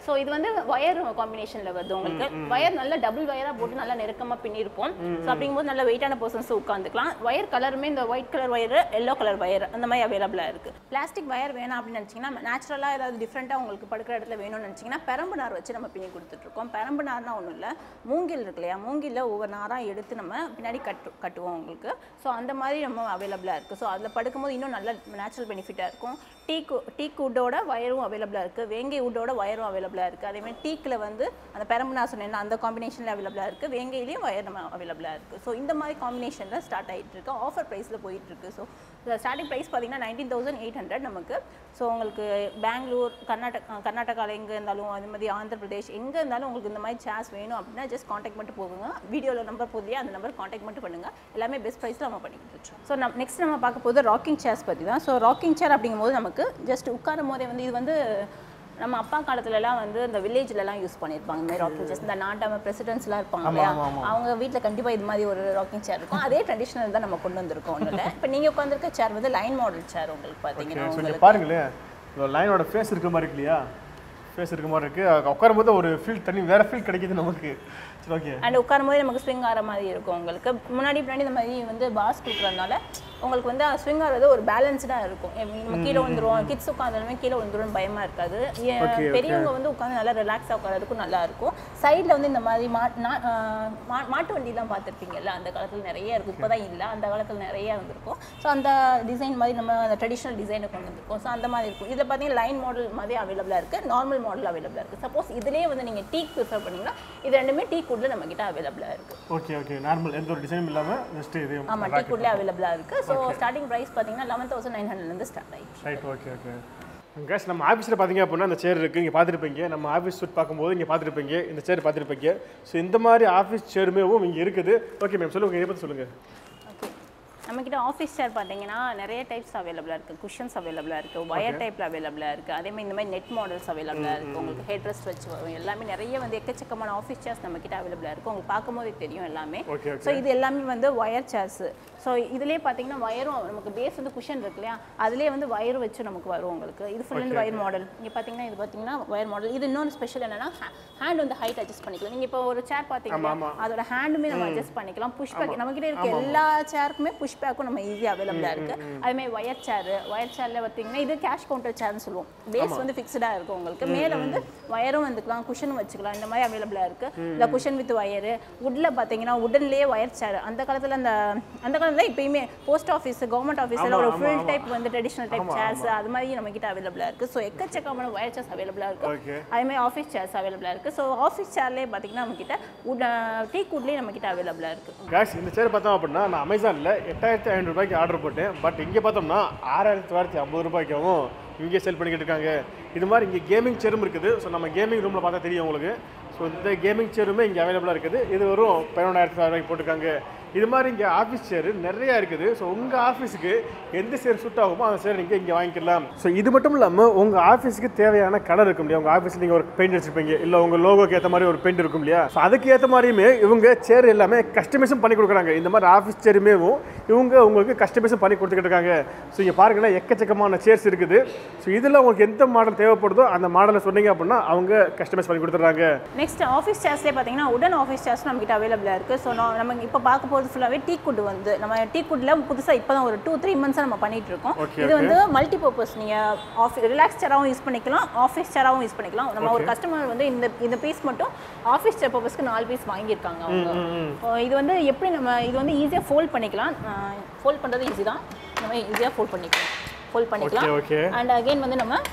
ஸோ இது வந்து ஒயர் காம்பினேஷனில் வருது உங்களுக்கு ஒயர் நல்ல டபுள் ஒயராக போட்டு நல்லா நெருக்கமாக பின்னிருப்போம் ஸோ அப்படிங்கும்போது நல்ல வெயிட்டான பர்சன்ஸ் உட்காந்துக்கலாம் ஒயர் கலருமே இந்த white colour wire yellow colour wire அந்த மாதிரி அவைலபிளாக இருக்குது பிளாஸ்டிக் ஒயர் வேணாம் அப்படின்னு நினச்சிங்கன்னா நேச்சுரலாக ஏதாவது டிஃப்ரெண்ட்டாக உங்களுக்கு படுக்கிற இடத்துல வேணும்னு நினச்சிங்கன்னா பெரம்பு நார் வச்சு நம்ம பின்னி கொடுத்துட்ருக்கோம் பெரம்பு நார்னா ஒன்றும் இல்லை மூங்கில் இருக்கு இல்லையா மூங்கில்ல ஒவ்வொரு நாராக எடுத்து நம்ம பின்னாடி கட்டு கட்டுவோம் உங்களுக்கு ஸோ அந்த மாதிரி நம்ம அவைலபிளாக இருக்குது ஸோ அதில் படுக்கும்போது இன்னும் நல்ல நேச்சுரல் பெனிஃபிட்டாக இருக்கும் டீக்கு டீக் வுட்டோட ஒயரும் அவைலபிளாக இருக்குது வேங்கை வுட்டோட ஒயரும் அவைலபிளாக இருக்குது அதேமாதிரி டீக்கில் வந்து அந்த பெரம்பு நான் சொன்னேன் அந்த காம்பினேஷனில் அவைலபிளாக இருக்குது வேங்கையிலையும் ஒயர் நம்ம அவைலபிளாக இருக்குது ஸோ இந்த மாதிரி காம்பினேஷனில் ஸ்டார்ட் ஆகிட்டு இருக்கு ஆஃபர் ப்ரைஸில் போயிட்டு இருக்கு ஸோ ஸ்டார்டிங் ப்ரைஸ் பார்த்தீங்கன்னா நைன்டீன் தௌசண்ட் எயிட் ஹண்ட்ரட் நமக்கு ஸோ உங்களுக்கு பெங்களூர் கர்நாடகா கர்நாடகாவில் எங்கே இருந்தாலும் அது மாதிரி ஆந்திர பிரதேஷ் எங்கே இருந்தாலும் உங்களுக்கு இந்த மாதிரி சேர்ஸ் வேணும் அப்படின்னா ஜஸ்ட் காண்டாக்ட் மட்டும் போகுங்க வீடியோவில் நம்பர் போதியா அந்த நம்பர் காண்டாக்ட் மட்டும் பண்ணுங்க எல்லாமே பெஸ்ட் ப்ரைஸில் நம்ம பண்ணிக்கிட்டு இருக்கோம் ஸோ நம்ம நெக்ஸ்ட் நம்ம பார்க்க போது ராக்கிங் சேர்ஸ் பற்றி தான் ஸோ ராக்கிங் சேர் அப்படிங்கும்போது நமக்கு ஜஸ்ட் உட்காரும் போதே வந்து இது வந்து நம்ம அப்பா காலத்துலலாம் வந்து இந்த வில்லேஜ்லலாம் யூஸ் பண்ணியிருப்பாங்க இந்த மாதிரி ராக்கிங் சேர்ஸ் இந்த நாட்டாம பிரசிடென்ட்ஸ்லாம் இருப்பாங்க இல்லையா அவங்க வீட்டில் கண்டிப்பாக இது மாதிரி ஒரு ராக்கிங் சேர் இருக்கும் அதே ட்ரெடிஷ்னல் தான் நம்ம கொண்டு வந்திருக்கோம் ஒன்றில் இப்போ நீங்கள் உட்காந்துருக்க சேர் வந்து லைன் மாடல் சேர் உங்களுக்கு பார்த்தீங்கன்னா ஸோ உங்களுக்கு இங்கே பாருங்களேன் இந்த லைனோட ஃபேஸ் இருக்க மாதிரி இருக்கு இல்லையா ஃபேஸ் இருக்க மாதிரி இருக்குது உட்காரும்போது ஒரு ஃபீல் தனி வேறு ஃபீல் கிடைக்குது நமக்கு சரி ஓகே அண்ட் உட்காரும் போது நமக்கு ஸ்விங் ஆகிற மாதிரி இருக்கும் உங்களுக்கு முன்னாடி பின்னாடி இந்த மாதிரி வந்து பாஸ் கொடுக்குறதுனால உங்களுக்கு வந்து ஸ்விங் ஆகிறது ஒரு பேலன்ஸ்டாக இருக்கும் எ- நம்ம கீழே வந்துருவோம் கிட்ஸ் உட்காந்தாலுமே கீழே வந்துரும்னு பயமா இருக்காது எ- Okay, பெரியவங்க வந்து உட்காந்து நல்லா ரிலாக்ஸாக உட்காரதுக்கும் நல்லா இருக்கும் சைடில் வந்து இந்த மாதிரி மா நா- ஆஹ் மா- மாட்டு வண்டிலாம் பார்த்துருப்பீங்கல்ல அந்த காலத்தில் நிறைய இருக்கும் இப்போ தான் இல்லை அந்த காலத்தில் நிறைய இருந்திருக்கும் ஸோ அந்த டிசைன் மாதிரி நம்ம அந்த ட்ரெடிஷ்னல் டிசைனை கொண்டு வந்திருக்கோம் ஸோ அந்த மாதிரி இருக்கும் இதில் பார்த்தீங்கன்னா லைன் மாடல் மாதிரி அவைலபிளாக இருக்குது நார்மல் மாடல் அவைலபிளாக இருக்குது சப்போஸ் இதுலேயே வந்து நீங்கள் டீக் ப்ரிஃபர் பண்ணீங்கன்னா இது ரெண்டுமே டீ குட்டில் நம்மக்கிட்ட அவைலபிளாக இருக்குது ஓகே ஓகே நார்மல் எந்த ஒரு டிசைனும் இல்லாமல் ஜஸ்ட் இது ஆமாம் டீ குட்லேயே அவைலபிளாக இருக்குது ஸோ ஸ்டார்டிங் ப்ரைஸ் பார்த்தீங்கன்னா லெவன் தௌசண்ட் நைன் ஹண்ட்ரட்லேருந்து ஸ்டார்ட் ஆகிடுச்சு ரைட் ஓகே ஓகே கேஸ் நம்ம ஆஃபீஸில் பார்த்தீங்க அப்படின்னா அந்த சேர் இருக்குது இங்கே பார்த்துருப்பீங்க நம்ம ஆஃபீஸ் சூட் பார்க்கும்போது இங்கே பார்த்துருப்பீங்க இந்த சேர் பார்த்துருப்பீங்க ஸோ இந்த மாதிரி ஆஃபீஸ் சேருமேவும் இங்கே இருக்குது ஓகே மேம் சொல்லுங்கள் இதை பற்றி சொல்லுங்கள் ஓகே நம்மக்கிட்ட ஆஃபீஸ் சேர் பார்த்தீங்கன்னா நிறைய டைப்ஸ் அவைலபிளாக இருக்குது குஷன்ஸ் அவைலபிளாக இருக்குது ஒயர் டைப்பில் அவைலபிளாக இருக்குது அதேமாதிரி இந்த மாதிரி நெட் மாடல்ஸ் அவைலபிளாக இருக்குது உங்களுக்கு ஹெட் ரெஸ்ட் வச்சு வரும் எல்லாமே நிறைய வந்து எக்கச்சக்கமான ஆஃபீஸ் சேர்ஸ் நம்மக்கிட்ட அவைலபிளாக இருக்குது உங்களுக்கு பார்க்கும்போதே தெரியும் எல்லாமே ஓகே ஓகே ஸோ இது எல்லாமே வந்து ஒயர் சேர்ஸ் ஸோ இதுலேயே பார்த்தீங்கன்னா ஒயரும் நமக்கு பேஸ் வந்து குஷன் இருக்கு இல்லையா அதுலேயே வந்து ஒயர் வச்சு நமக்கு வரும் உங்களுக்கு இது ஃபுல் அண்ட் ஒயர் மாடல் இங்கே பார்த்தீங்கன்னா இது பார்த்தீங்கன்னா ஒயர் மாடல் இது இன்னொரு ஸ்பெஷல் என்னன்னா ஹேண்ட் வந்து ஹைட் அட்ஜஸ்ட் பண்ணிக்கலாம் நீங்கள் இப்போ ஒரு சேர் பார்த்தீங்கன்னா அதோட ஹேண்டுமே நம்ம அட்ஜஸ்ட் பண்ணிக்கலாம் புஷ் பேக் நம்மகிட்ட இருக்க எல்லா சேருக்குமே புஷ் பேக்கும் நம்ம ஈஸியாக அவைலபிளாக இருக்கு அதே மாதிரி ஒயர் சேர் ஒயர் சேர்ல பார்த்தீங்கன்னா இது கேஷ் கவுண்டர் சேர்னு சொல்லுவோம் பேஸ் வந்து ஃபிக்ஸ்டாக இருக்கும் உங்களுக்கு மேலே வந்து ஒயரும் வந்துக்கலாம் குஷனும் வச்சுக்கலாம் இந்த மாதிரி அவைலபிளாக இருக்கு இல்லை குஷன் வித் ஒயரு வுட்ல பார்த்தீங்கன்னா உடன்லேயே ஒயர் சேர் அந்த காலத்தில் அந்த அந்த காலத்தில் இப்பயுமே போஸ்ட் ஆஃபீஸ் கவர்மெண்ட் ஆஃபீஸில் ஒரு ஃபுல் டைப் வந்து ட்ரெடிஷ்னல் டைப் சேர்ஸ் அது மாதிரி நம்ம கிட்ட அவைலபிளாக இருக்கு ஸோ எக்கச்சக்கமான ஒயர் சேர்ஸ் அவைலபிளாக இருக்கு ஓகே அதே மாதிரி ஆஃபீஸ் சேர்ஸ் அவைலபிளாக இருக்குது ஸோ ஆஃபீஸ் சேர்லேயே பார்த்தீங்கன்னா நம்மக்கிட்ட உட் டீ குட்லேயே நம்மக்கிட்ட அவைலபிளாக இருக்குது கேஸ் இந்த சேர் பார்த்தோம் அப்படின்னா நான் அமேசானில் எட்டாயிரத்தி ஐநூறு ரூபாய்க்கு ஆர்டர் போட்டேன் பட் இங்கே பார்த்தோம்னா ஆறாயிரத்தி தொள்ளாயிரத்தி ஐம்பது ரூபாய்க்காகவும் இங்கே செல் பண்ணிக்கிட்டு இருக்காங்க இது மாதிரி இங்கே கேமிங் சேரும் இருக்குது ஸோ நம்ம கேமிங் ரூமில் பார்த்தா தெரியும் உங்களுக்கு ஸோ இந்த கேமிங் சேருமே இங்கே அவைலபிளாக இருக்குது இது வரும் பதினொன்றாயிரத்தி ரூபாய்க்கு போட்டிருக்காங்க இது மாதிரி இங்கே ஆஃபீஸ் சேர் நிறையா இருக்குது ஸோ உங்கள் ஆஃபீஸுக்கு எந்த சேர் சூட் ஆகுமோ அந்த சேர் நீங்கள் இங்கே வாங்கிக்கலாம் ஸோ இது மட்டும் இல்லாமல் உங்கள் ஆஃபீஸுக்கு தேவையான கலர் இருக்கும் இல்லையா உங்கள் ஆஃபீஸில் நீங்கள் ஒரு பெயிண்ட் வச்சிருப்பீங்க இல்லை உங்கள் லோகோக்கு ஏற்ற மாதிரி ஒரு பெயிண்ட் இருக்கும் இல்லையா ஸோ அதுக்கு ஏற்ற மாதிரியுமே இவங்க சேர் எல்லாமே கஸ்டமைஸும் பண்ணி கொடுக்குறாங்க இந்த மாதிரி ஆஃபீஸ் சேருமேவும் இவங்க உங்களுக்கு கஸ்டமைஸும் பண்ணி கொடுத்துக்கிட்டு இருக்காங்க ஸோ இங்கே பாருங்களேன் எக்கச்சக்கமான சேர்ஸ் இருக்குது ஸோ இதில் உங்களுக்கு எந்த மாடல் தேவைப்படுதோ அந்த மாடலை சொன்னீங்க அப்படின்னா அவங்க கஸ்டமைஸ் பண்ணி கொடுத்துட்றாங்க நெக்ஸ்ட் ஆஃபீஸ் சேர்ஸ்லேயே பார்த்தீங்கன்னா உடன் ஆஃபீஸ் சேர்ஸ் நம்மகிட்ட அவைலபிளாக இருக்குது ஸோ நம்ம இப்போ பார்க்க போகிறது ஃபுல்லாகவே டீ குட் வந்து நம்ம டீ குட்டில் புதுசாக இப்போ தான் ஒரு டூ த்ரீ மந்த்ஸாக நம்ம பண்ணிட்டு இருக்கோம் Okay, இது வந்து மல்டி பர்பஸ் நீங்கள் ஆஃபீஸ் ரிலாக்ஸ் சேராகவும் யூஸ் பண்ணிக்கலாம் ஆஃபீஸ் சேராகவும் யூஸ் பண்ணிக்கலாம் நம்ம ஒரு கஸ்டமர் வந்து இந்த இந்த பீஸ் மட்டும் ஆஃபீஸ் சேர் பர்பஸ்க்கு நாலு பீஸ் வாங்கியிருக்காங்க அவங்க So, இது வந்து எப்படி நம்ம இது வந்து ஈஸியாக ஃபோல்ட் பண்ணிக்கலாம் ஃபோல்ட் பண்ணுறது ஈஸி தான் நம்ம ஈஸியாக ஃபோல்ட் பண்ணிக்கலாம் ஃபோல்ட் பண்ணிக்கலாம் ஓகே அண்ட் அகைன் வந்து நம்ம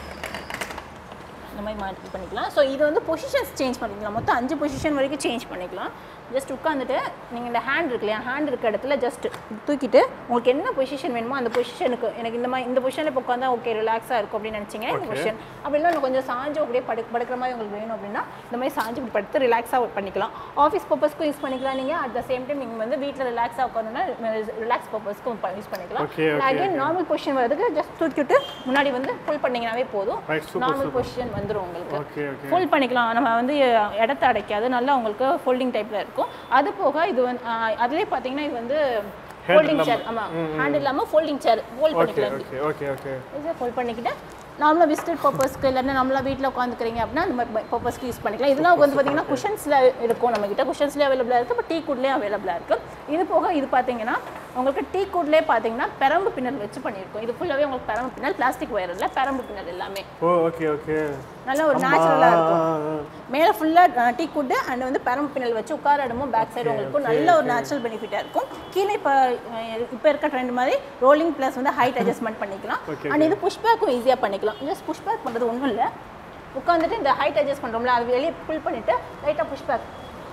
இந்த மாதிரி மாற்றி பண்ணிக்கலாம் ஸோ இது வந்து பொசிஷன்ஸ் சேஞ்ச் பண்ணிக்கலாம் மொத்தம் அஞ்சு பொசிஷன் வரைக்கும் சேஞ்ச் பண்ணிக்கலாம் ஜஸ்ட் உட்காந்துட்டு நீங்கள் இந்த ஹேண்ட் இருக்கு இல்லையா ஹேண்ட் இருக்க இடத்துல ஜஸ்ட் தூக்கிட்டு உங்களுக்கு என்ன பொசிஷன் வேணுமோ அந்த பொசிஷனுக்கு எனக்கு இந்த மாதிரி இந்த பொசிஷனில் இப்போ உட்காந்தா ஓகே ரிலாக்ஸாக இருக்கும் அப்படின்னு நினச்சிங்கன்னா இந்த பொசிஷன் அப்படின்னா இன்னும் கொஞ்சம் சாஞ்சு அப்படியே படு படுக்கிற மாதிரி உங்களுக்கு வேணும் அப்படின்னா இந்த மாதிரி சாஞ்சு இப்படி படுத்து ரிலாக்ஸாக பண்ணிக்கலாம் ஆஃபீஸ் பர்பஸ்க்கும் யூஸ் பண்ணிக்கலாம் நீங்கள் அட் த சேம் டைம் நீங்கள் வந்து வீட்டில் ரிலாக்ஸாக உட்காந்துனா ரிலாக்ஸ் பர்பஸ்க்கும் யூஸ் பண்ணிக்கலாம் Okay, okay, again normal position வரதுக்கு ஜஸ்ட் தூக்கிட்டு முன்னாடி வந்து ஃபுல் பண்ணிங்கனாவே போதும் Right, super, நார்மல் பொசிஷன் வந்துடும் உங்களுக்கு ஓகே ஓகே ஃபோல்ட் பண்ணிக்கலாம் நம்ம வந்து இடத்த அடைக்காது நல்லா உங்களுக்கு ஃபோல்டிங் டைப்பில் இருக்கும் அது போக இது வந்து ஆஹ், அதுலயே பார்த்தீங்கன்னா இது வந்து ஃபோல்டிங் சேர் ஆமாம் ஹேண்ட் இல்லாமல் ஃபோல்டிங் சேர் ஃபோல்ட் ஓகே பண்ணிக்கலாம் ஓகே ஓகே ஓகே ஈஸியாக ஃபோல்ட் பண்ணிக்கிட்டு நார்மலாக விசிட்டட் பர்பஸ்க்கு இல்லைன்னா நம்மளா வீட்டில் உட்காந்துக்கிறீங்க அப்படின்னா அந்த மாதிரி பர்பஸ்க்கு யூஸ் பண்ணிக்கலாம் இதெல்லாம் வந்து பார்த்தீங்கன்னா குஷன்ஸில் இருக்கும் நம்மக்கிட்ட குஷன்ஸ்லேயே அவைலபிளாக இருக்குது இப்போ டீ குட்லேயும் அவைலபிளாக இருக்குது இது போக இது பார்த்தீங்கன்னா உங்களுக்கு டீ குட்லேயே பார்த்தீங்கன்னா பெரம்பு பின்னல் வச்சு பண்ணியிருக்கோம் இது ஃபுல்லாகவே உங்களுக்கு பெரம்பு பின்னல் பிளாஸ்டிக் ஒயர் இல்லை பெரம்பு பின்னல் எல்லாமே ஓ ஓகே ஓகே நல்ல ஒரு நேச்சுரலாக இருக்கும் மேலே ஃபுல்லாக டீ குட்டு அண்ட் வந்து பெரம்பு பின்னல் வச்சு உட்கார இடமும் பேக் சைடு உங்களுக்கு நல்ல ஒரு நேச்சுரல் பெனிஃபிட்டாக இருக்கும் கீழே இப்போ இப்போ இருக்க ட்ரெண்ட் மாதிரி ரோலிங் ப்ளஸ் வந்து ஹைட் அட்ஜஸ்ட்மெண்ட் பண்ணிக்கலாம் Okay, அண்ட் இது புஷ் பேக்கும் ஈஸியாக பண்ணிக்கலாம் ஜஸ்ட் புஷ் பேக் பண்ணுறது ஒன்றும் இல்லை உட்காந்துட்டு இந்த ஹைட் அட்ஜஸ்ட் பண்ணுறோம்ல அது வெளியே புல் பண்ணிவிட்டு லைட்டாக புஷ் பேக்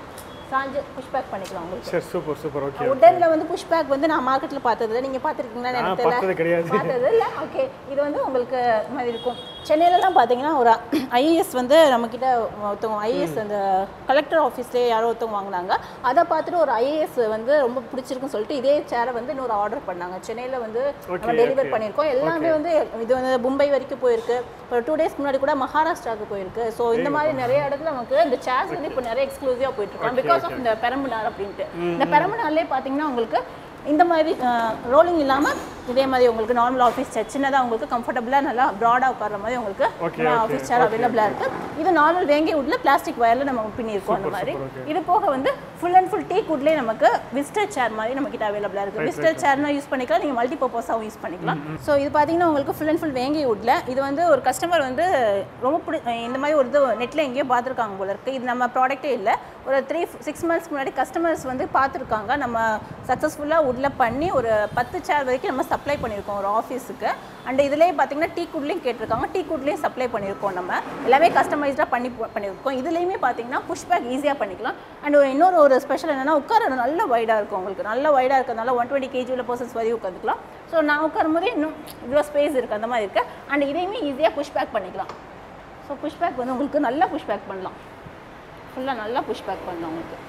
சாஞ்சு புஷ் பேக் பண்ணிக்கலாம் உங்களுக்கு சரி சூப்பர் சூப்பர் ஓகே உடன்ல வந்து புஷ் பேக் வந்து நான் மார்க்கெட்டில் பார்த்தது நீங்கள் பார்த்துருக்கீங்களா நான் எனக்கு பார்த்தது தெரியல கிடையாது. பார்த்தது இல்லை ஓகே இது வந்து உங்களுக்கு இந்த மாதிரி இருக்கும் சென்னையிலலாம் பார்த்தீங்கன்னா ஒரு ஐஏஎஸ் வந்து நம்மக்கிட்ட ஒருத்தவங்க ஐஏஎஸ் அந்த கலெக்டர் ஆஃபீஸ்லேயே யாரோ ஒருத்தவங்க வாங்கினாங்க அதை பார்த்துட்டு ஒரு ஐஏஎஸ் வந்து ரொம்ப பிடிச்சிருக்குன்னு சொல்லிட்டு இதே சேரை வந்து இன்னொரு ஆர்டர் பண்ணாங்க சென்னையில் வந்து நம்ம Okay, டெலிவர் okay. பண்ணியிருக்கோம் எல்லாமே வந்து இது வந்து மும்பை வரைக்கும் போயிருக்கு ஒரு டூ டேஸ் முன்னாடி கூட மகாராஷ்டிராவுக்கு போயிருக்கு ஸோ இந்த மாதிரி நிறைய இடத்துல நமக்கு இந்த சேர்ஸ் வந்து இப்போ நிறைய எக்ஸ்க்ளூசிவாக போயிட்டு இருக்கோம் பிகாஸ் ஆஃப் இந்த பெரம்பு நார் அப்படின்ட்டு இந்த பெரம்பு நார்லேயே பார்த்தீங்கன்னா உங்களுக்கு இந்த மாதிரி ரோலிங் இல்லாமல் இதே மாதிரி உங்களுக்கு நார்மல் ஆஃபீஸ் சேர் சின்னதாக உங்களுக்கு கம்ஃபர்டபுளாக நல்லா ப்ராடாக உட்கார்ற மாதிரி உங்களுக்கு Okay, okay, ஆஃபீஸ் சேர் அவைலபிளாக இருக்குது இது நார்மல் வேங்கை உட்ல பிளாஸ்டிக் வயரில் நம்ம பின்னிருக்கோம் அந்த மாதிரி super, இது போக வந்து ஃபுல் அண்ட் ஃபுல் டீ குட்லேயே நமக்கு விஸ்டர் சேர் மாதிரி நம்ம கிட்ட அவைலபிளாக இருக்குது விஸ்டர் சேர்னா யூஸ் பண்ணிக்கலாம் நீங்கள் மல்டி பர்பஸாகவும் யூஸ் பண்ணிக்கலாம் ஸோ இது பார்த்தீங்கன்னா உங்களுக்கு ஃபுல் அண்ட் ஃபுல் வேங்கை உட்ல இது வந்து ஒரு கஸ்டமர் வந்து ரொம்ப பிடி இந்த மாதிரி ஒரு இது நெட்டில் எங்கேயோ பார்த்துருக்காங்க போல இருக்குது இது நம்ம ப்ராடக்ட்டே இல்லை ஒரு த்ரீ சிக்ஸ் மந்த்ஸ்க்கு முன்னாடி கஸ்டமர்ஸ் வந்து பார்த்துருக்காங்க நம்ம சக்ஸஸ்ஃபுல்லாக உட்ல பண்ணி ஒரு பத்து சேர் வரைக்கும் நம்ம சப்ளை பண்ணியிருக்கோம் ஒரு ஆஃபீஸுக்கு அண்ட் இதுலேயே பார்த்தீங்கன்னா டீ குட்லேயும் கேட்டிருக்காங்க டீ குட்லேயும் சப்ளை பண்ணியிருக்கோம் நம்ம எல்லாமே கஸ்டமைஸ்டாக பண்ணி பண்ணியிருக்கோம் இதுலேயுமே பார்த்தீங்கன்னா புஷ் பேக் ஈஸியாக பண்ணிக்கலாம் அண்ட் இன்னொரு ஒரு ஸ்பெஷல் என்னன்னா உட்கார இடம் நல்ல வைடாக இருக்கும் உங்களுக்கு நல்ல வைடாக இருக்கிறதுனால ஒன் டுவெண்ட்டி கேஜி உள்ள பர்சன்ஸ் வரையும் உட்காந்துக்கலாம் ஸோ நான் உட்காரும் போது இன்னும் இவ்வளோ ஸ்பேஸ் இருக்குது அந்த மாதிரி இருக்குது அண்ட் இதையுமே ஈஸியாக புஷ் பேக் பண்ணிக்கலாம் ஸோ புஷ் பேக் வந்து உங்களுக்கு நல்லா புஷ் பேக் பண்ணலாம் ஃபுல்லாக நல்லா புஷ் பேக் பண்ணலாம் உங்களுக்கு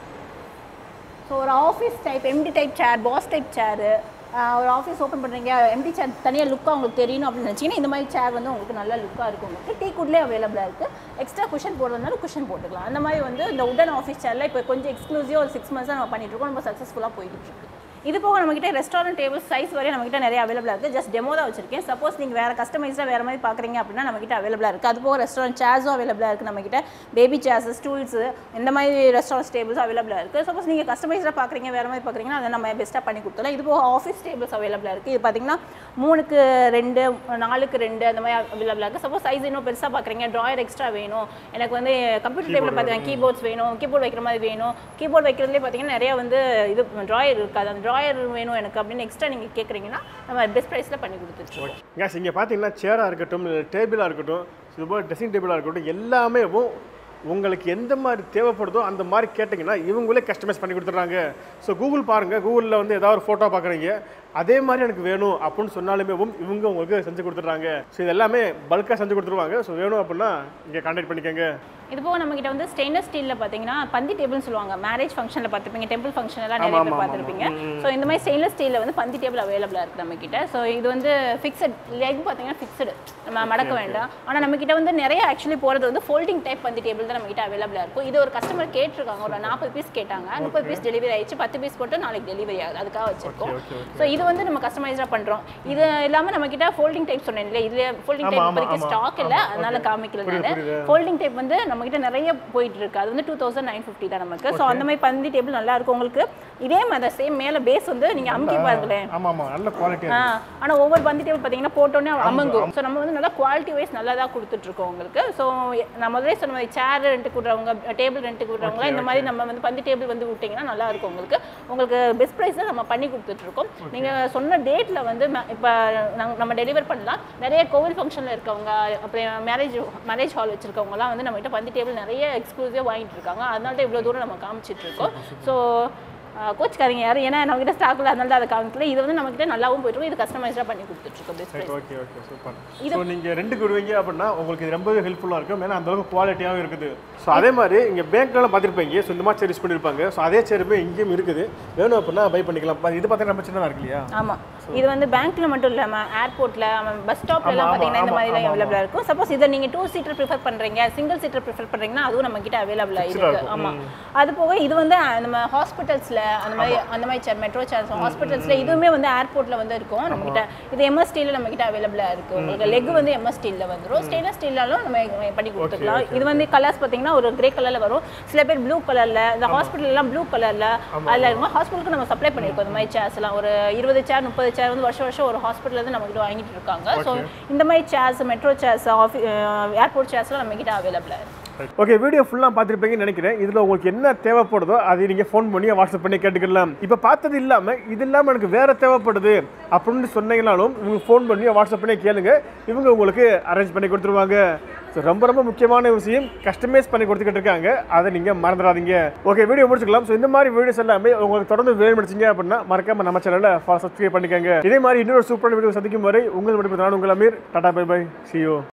ஸோ ஒரு office type MD type chair boss type chair ஒரு ஆஃபீஸ் ஓப்பன் பண்ணுறீங்க எம்டி சேர் தனியாக லுக்காக உங்களுக்கு தெரியணும் அப்படின்னு நினச்சிங்கன்னா இந்த மாதிரி சேர் வந்து உங்களுக்கு நல்ல லுக்காக இருக்கும் உங்களுக்கு டீ குட்லேயே அவைலபிளாக இருக்குது எக்ஸ்ட்ரா குஷன் போடுறதுனால குஷன் போட்டுக்கலாம் அந்த மாதிரி வந்து இந்த உடன் ஆஃபீஸ் சேரில் இப்போ கொஞ்சம் எக்ஸ்க்ளூசிவாக ஒரு சிக்ஸ் மந்த்ஸாக நம்ம பண்ணிட்டு இருக்கோம் ரொம்ப சக்ஸஸ்ஃபுல்லாக போயிட்டு இருக்கு இது போக நம்மகிட்ட ரெஸ்டாரண்ட் டேபிள் சைஸ் வரையும் நம்மகிட்ட நிறைய அவைலபிளாக இருக்குது ஜஸ்ட் டெமோ தான் வச்சிருக்கேன் சப்போஸ் நீங்கள் வேறு கஸ்டமைஸாக வேறு மாதிரி பார்க்குறீங்க அப்படின்னா நம்மகிட்ட அவைலபிளாக இருக்குது அது போக ரெஸ்டாரண்ட் சேர்ஸும் அவைலபிளாக இருக்குது நம்மகிட்ட பேபி சேர்ஸ் ஸ்டூல்ஸு இந்த மாதிரி ரெஸ்டாரண்ட் டேபிள்ஸ் அவைலபிளாக இருக்குது சப்போஸ் நீங்கள் கஸ்டமைஸாக பார்க்குறீங்க வேறு மாதிரி பார்க்குறீங்கன்னா அதை நம்ம பெஸ்ட்டாக பண்ணி கொடுத்துலாம் இது போக ஆஃபீஸ் டேபிள்ஸ் அவைலபிளாக இருக்குது இது பார்த்தீங்கன்னா மூணுக்கு ரெண்டு நாலுக்கு ரெண்டு அந்த மாதிரி அவைலபிளாக இருக்குது சப்போஸ் சைஸ் இன்னும் பெருசாக பார்க்குறீங்க ட்ராயர் எக்ஸ்ட்ரா வேணும் எனக்கு வந்து கம்ப்யூட்டர் டேபிள் பார்த்தீங்கன்னா கீபோர்ட்ஸ் வேணும் கீபோர்ட் வைக்கிற மாதிரி வேணும் கீபோர்ட் வைக்கிறதுலேயே பார்த்தீங்கன்னா நிறைய வந்து இது ட்ராயர் இருக்காது அந்த ட்ராயர் வேணும் எனக்கு அப்படின்னு எக்ஸ்ட்ரா நீங்கள் கேட்குறீங்கன்னா நம்ம பெஸ்ட் ப்ரைஸில் பண்ணி கொடுத்துருக்கோம் கேஸ் இங்கே பார்த்தீங்கன்னா சேராக இருக்கட்டும் டேபிளாக இருக்கட்டும் இதுபோல் ட்ரெஸ்ஸிங் டேபிளாக இருக்கட்டும் எல்லாமே உங்களுக்கு எந்த மாதிரி தேவைப்படுதோ அந்த மாதிரி கேட்டிங்கன்னா இவங்களே கஸ்டமைஸ் பண்ணி கொடுத்துட்றாங்க ஸோ கூகுள் பாருங்கள் கூகுளில் வந்து ஏதாவது ஒரு ஃபோட்டோ பார்க்குறீங்க அதே மாதிரி எனக்கு வேணும் அப்படின்னு சொன்னாலுமே இவங்க உங்களுக்கு செஞ்சு கொடுத்துட்றாங்க ஸோ இது எல்லாமே பல்காக செஞ்சு கொடுத்துருவாங்க ஸோ வேணும் அப்படின்னா இங்கே கான்டாக்ட் பண்ணிக்கோங்க இது போக நம்ம கிட்ட வந்து ஸ்டெயின்லெஸ் ஸ்டீலில் பார்த்தீங்கன்னா பந்தி டேபிள்னு சொல்லுவாங்க மேரேஜ் ஃபங்க்ஷனில் பார்த்துருப்பீங்க டெம்பிள் ஃபங்க்ஷன் எல்லாம் ஆமா, நிறைய ஆமா, பேர் ஆமா, பார்த்துருப்பீங்க ஸோ இந்த மாதிரி ஸ்டெயின்லெஸ் ஸ்டீலில் வந்து பந்தி டேபிள் அவைலபிளாக இருக்குது நம்ம கிட்ட ஸோ இது வந்து ஃபிக்ஸட் லெக் பார்த்தீங்கன்னா ஃபிக்ஸடு நம்ம மடக்க வேண்டாம் ஆனால் நம்ம கிட்ட வந்து நிறைய ஆக்சுவலி போகிறது வந்து ஃபோல்டிங் டைப் பந்தி டேபிள் தான் நம்ம கிட்ட அவைலபிளாக இருக்கும் இது ஒரு கஸ்டமர் கேட்டிருக்காங்க ஒரு நாற்பது பீஸ் கேட்டாங்க முப்பது பீஸ் டெலிவரி ஆயிடுச்சு பத்து பீஸ் போட்டு நாளைக்கு டெலிவரி ஆகுது அதுக்காக வச்சிருக்கோம் okay, ஸோ இது வந்து நம்ம கஸ்டமைஸ்டாக பண்ணுறோம் இது இல்லாமல் நம்ம கிட்ட ஃபோல்டிங் டைப் சொன்னேன் இல்லையா இதுல ஃபோல்டிங் ஆமா, டைப் ஆமா, இப்போதைக்கு ஆமா, ஸ்டாக் இல்லை ஆமா, அதனால okay. காமிக்கல புரியுது, நான் புரியுது. ஃபோல்டிங் டைப் வந்து நம்ம கிட்ட நிறைய போயிட்டு இருக்கு அது வந்து டூ தௌசண்ட் நைன் ஃபிஃப்டி தான் நமக்கு ஸோ அந்த மாதிரி பந்தி டேபிள் நல்லா இருக்கும் உங்களுக்கு இதே மாதிரி சேம் மேலே பேஸ் வந்து நீங்க அமுக்கி பாருங்களேன் ஆமாம் ஆமாம் நல்ல குவாலிட்டி ஆ ஆனா ஒவ்வொரு பந்தி டேபிள் பார்த்தீங்கன்னா போட்டோன்னே அமங்கும் ஸோ நம்ம வந்து நல்லா குவாலிட்டி வைஸ் நல்லா தான் கொடுத்துட்டு இருக்கோம் உங்களுக்கு ஸோ நான் முதல்ல சொன்ன மாதிரி சேர் ரெண்ட் கொடுறவங்க டேபிள் ரெண்ட் கொடுறவங்க இந்த மாதிரி நம்ம வந்து பந்தி டேபிள் வந்து விட்டிங்கன்னா நல்லா இருக்கும் உங்களுக்கு உங்களுக்கு பெஸ்ட் ப்ரைஸ் நம்ம பண்ணி கொடுத்துட்டு இருக்கோம் நீங்க சொன்ன டேட்ல வந்து ம- இப்ப நாங்க- நம்ம டெலிவர் பண்ணலாம் நிறைய கோவில் ஃபங்க்ஷன்ல இருக்கவங்க அப்புறம் மேரேஜ் மேரேஜ் ஹால் வச்சிருக்கவங்கலாம் வந்து நம்ம கிட்ட பந்தி டேபிள் நிறைய எக்ஸ்க்ளூசிவாக வாங்கிட்டு இருக்காங்க அதனால தான் இவ்வளோ தூரம் நம்ம காமிச்சிட்டு இருக்கோம் ஸோ கோச்சுக்காரங்க யாரும் ஏன்னா நம்ம கிட்ட ஸ்டாக்ல அதனால தான் அதை காமிக்கல இது வந்து நம்ம கிட்ட நல்லாவும் போயிட்டு இருக்கு. இது கஸ்டமைஸ்டாக பண்ணி கொடுத்துட்டு இருக்கோம் best price okay okay super so நீங்கள் ரெண்டுக்கு விடுவீங்க அப்படின்னா உங்களுக்கு இது ரொம்பவே ஹெல்ப்ஃபுல்லாக இருக்கும் ஏன்னா அந்த அளவுக்கு குவாலிட்டியாகவும் இருக்குது ஸோ அதே மாதிரி இங்கே பேங்க்லாம் பார்த்துருப்பீங்க ஸோ இந்த மாதிரி சேர் யூஸ் பண்ணியிருப்பாங்க ஸோ அதே சேருமே இங்கேயும் இருக்குது வேணும் அப்படின்னா பை பண்ணிக்கலாம் பா- இது பார்த்தீங்கன்னா ரொம்ப சின்னதாக இருக்கு இல்லையா ஆமா இது வந்து பேங்க்ல மட்டும் இல்லாம ஏர்போர்ட்ல பஸ் ஸ்டாப்ல எல்லாம் ஆமா, பாத்தீங்கன்னா இந்த ஆமா, மாதிரி ஆமா, அவைலபிளா இருக்கும் சப்போஸ் இதை நீங்க டூ சீட்டர் ப்ரிஃபர் பண்றீங்க சிங்கிள் சீட்டர் ப்ரிஃபர் பண்றீங்கன்னா அதுவும் நம்ம கிட்ட அவைலபிளா இருக்கு ஆமா அது போக இது வந்து அஹ், நம்ம ஹாஸ்பிட்டல்ஸ்ல அந்த மாதிரி அந்த மாதிரி சேர் மெட்ரோ சேர்ஸ் ஹாஸ்பிட்டல்ஸ்ல இதுவுமே வந்து ஏர்போர்ட்ல வந்து இருக்கும் நம்ம கிட்ட இது எம்எஸ் ஸ்டீல்ல நம்ம கிட்ட அவைலபிளா இருக்கு உங்களுக்கு லெக் வந்து எம்எஸ் ஸ்டீல்ல வந்துரும் ஸ்டெயின்லெஸ் ஸ்டீல்லாலும் நம்ம பண்ணி கொடுத்துக்கலாம் இது வந்து கலர்ஸ் பாத்தீங்கன்னா ஒரு கிரே கலர்ல வரும் சில பேர் ப்ளூ கலர்ல இந்த ஹாஸ்பிட்டல் எல்லாம் ப்ளூ கலர்ல அதுல இருக்கும் ஹாஸ்பிட்டலுக்கு நம்ம சப்ளை பண்ணிருக்கோம் இந்த மாதிரி சேர்ஸ் எல்லாம் ஒரு இருபது சேர் முப்பது சேர் வந்து வருஷம் வருஷம் ஒரு ஹாஸ்பிட்டல் இருந்து நம்ம கிட்ட வாங்கிட்டு இருக்காங்க ஸோ இந்த மாதிரி chairs metro chairs office airport சேர்ஸ்லாம் நம்ம கிட்ட அவைலபிளா இருக்கு ஓகே வீடியோ ஃபுல்லாக பார்த்துருப்பீங்கன்னு நினைக்கிறேன் இதில் உங்களுக்கு என்ன தேவைப்படுதோ அதை நீங்கள் ஃபோன் பண்ணி வாட்ஸ்அப் பண்ணி கேட்டுக்கலாம் இப்போ பார்த்தது இல்லாமல் இது இல்லாமல் எனக்கு வேறு தேவைப்படுது அப்படின்னு சொன்னீங்கனாலும் இவங்க ஃபோன் பண்ணி வாட்ஸ்அப் பண்ணி கேளுங்க இவங்க உங்களுக்கு அரேஞ்ச் பண்ணி கொடுத்துருவாங்க ஸோ ரொம்ப ரொம்ப முக்கியமான விஷயம் கஸ்டமைஸ் பண்ணி கொடுத்துக்கிட்டு இருக்காங்க அதை நீங்கள் மறந்துடாதீங்க ஓகே வீடியோ முடிச்சுக்கலாம் ஸோ இந்த மாதிரி வீடியோஸ் எல்லாமே உங்களுக்கு தொடர்ந்து வேணுமிச்சிங்க அப்படின்னா மறக்காம நம்ம சேனலில் சப்ஸ்கிரைப் பண்ணிக்கோங்க இதே மாதிரி இன்னொரு சூப்பரான வீடியோ சந்திக்கும் வரை உங்கள் மட்டும் நான் உங்கள் அமீர் டாடா பை பை சியோ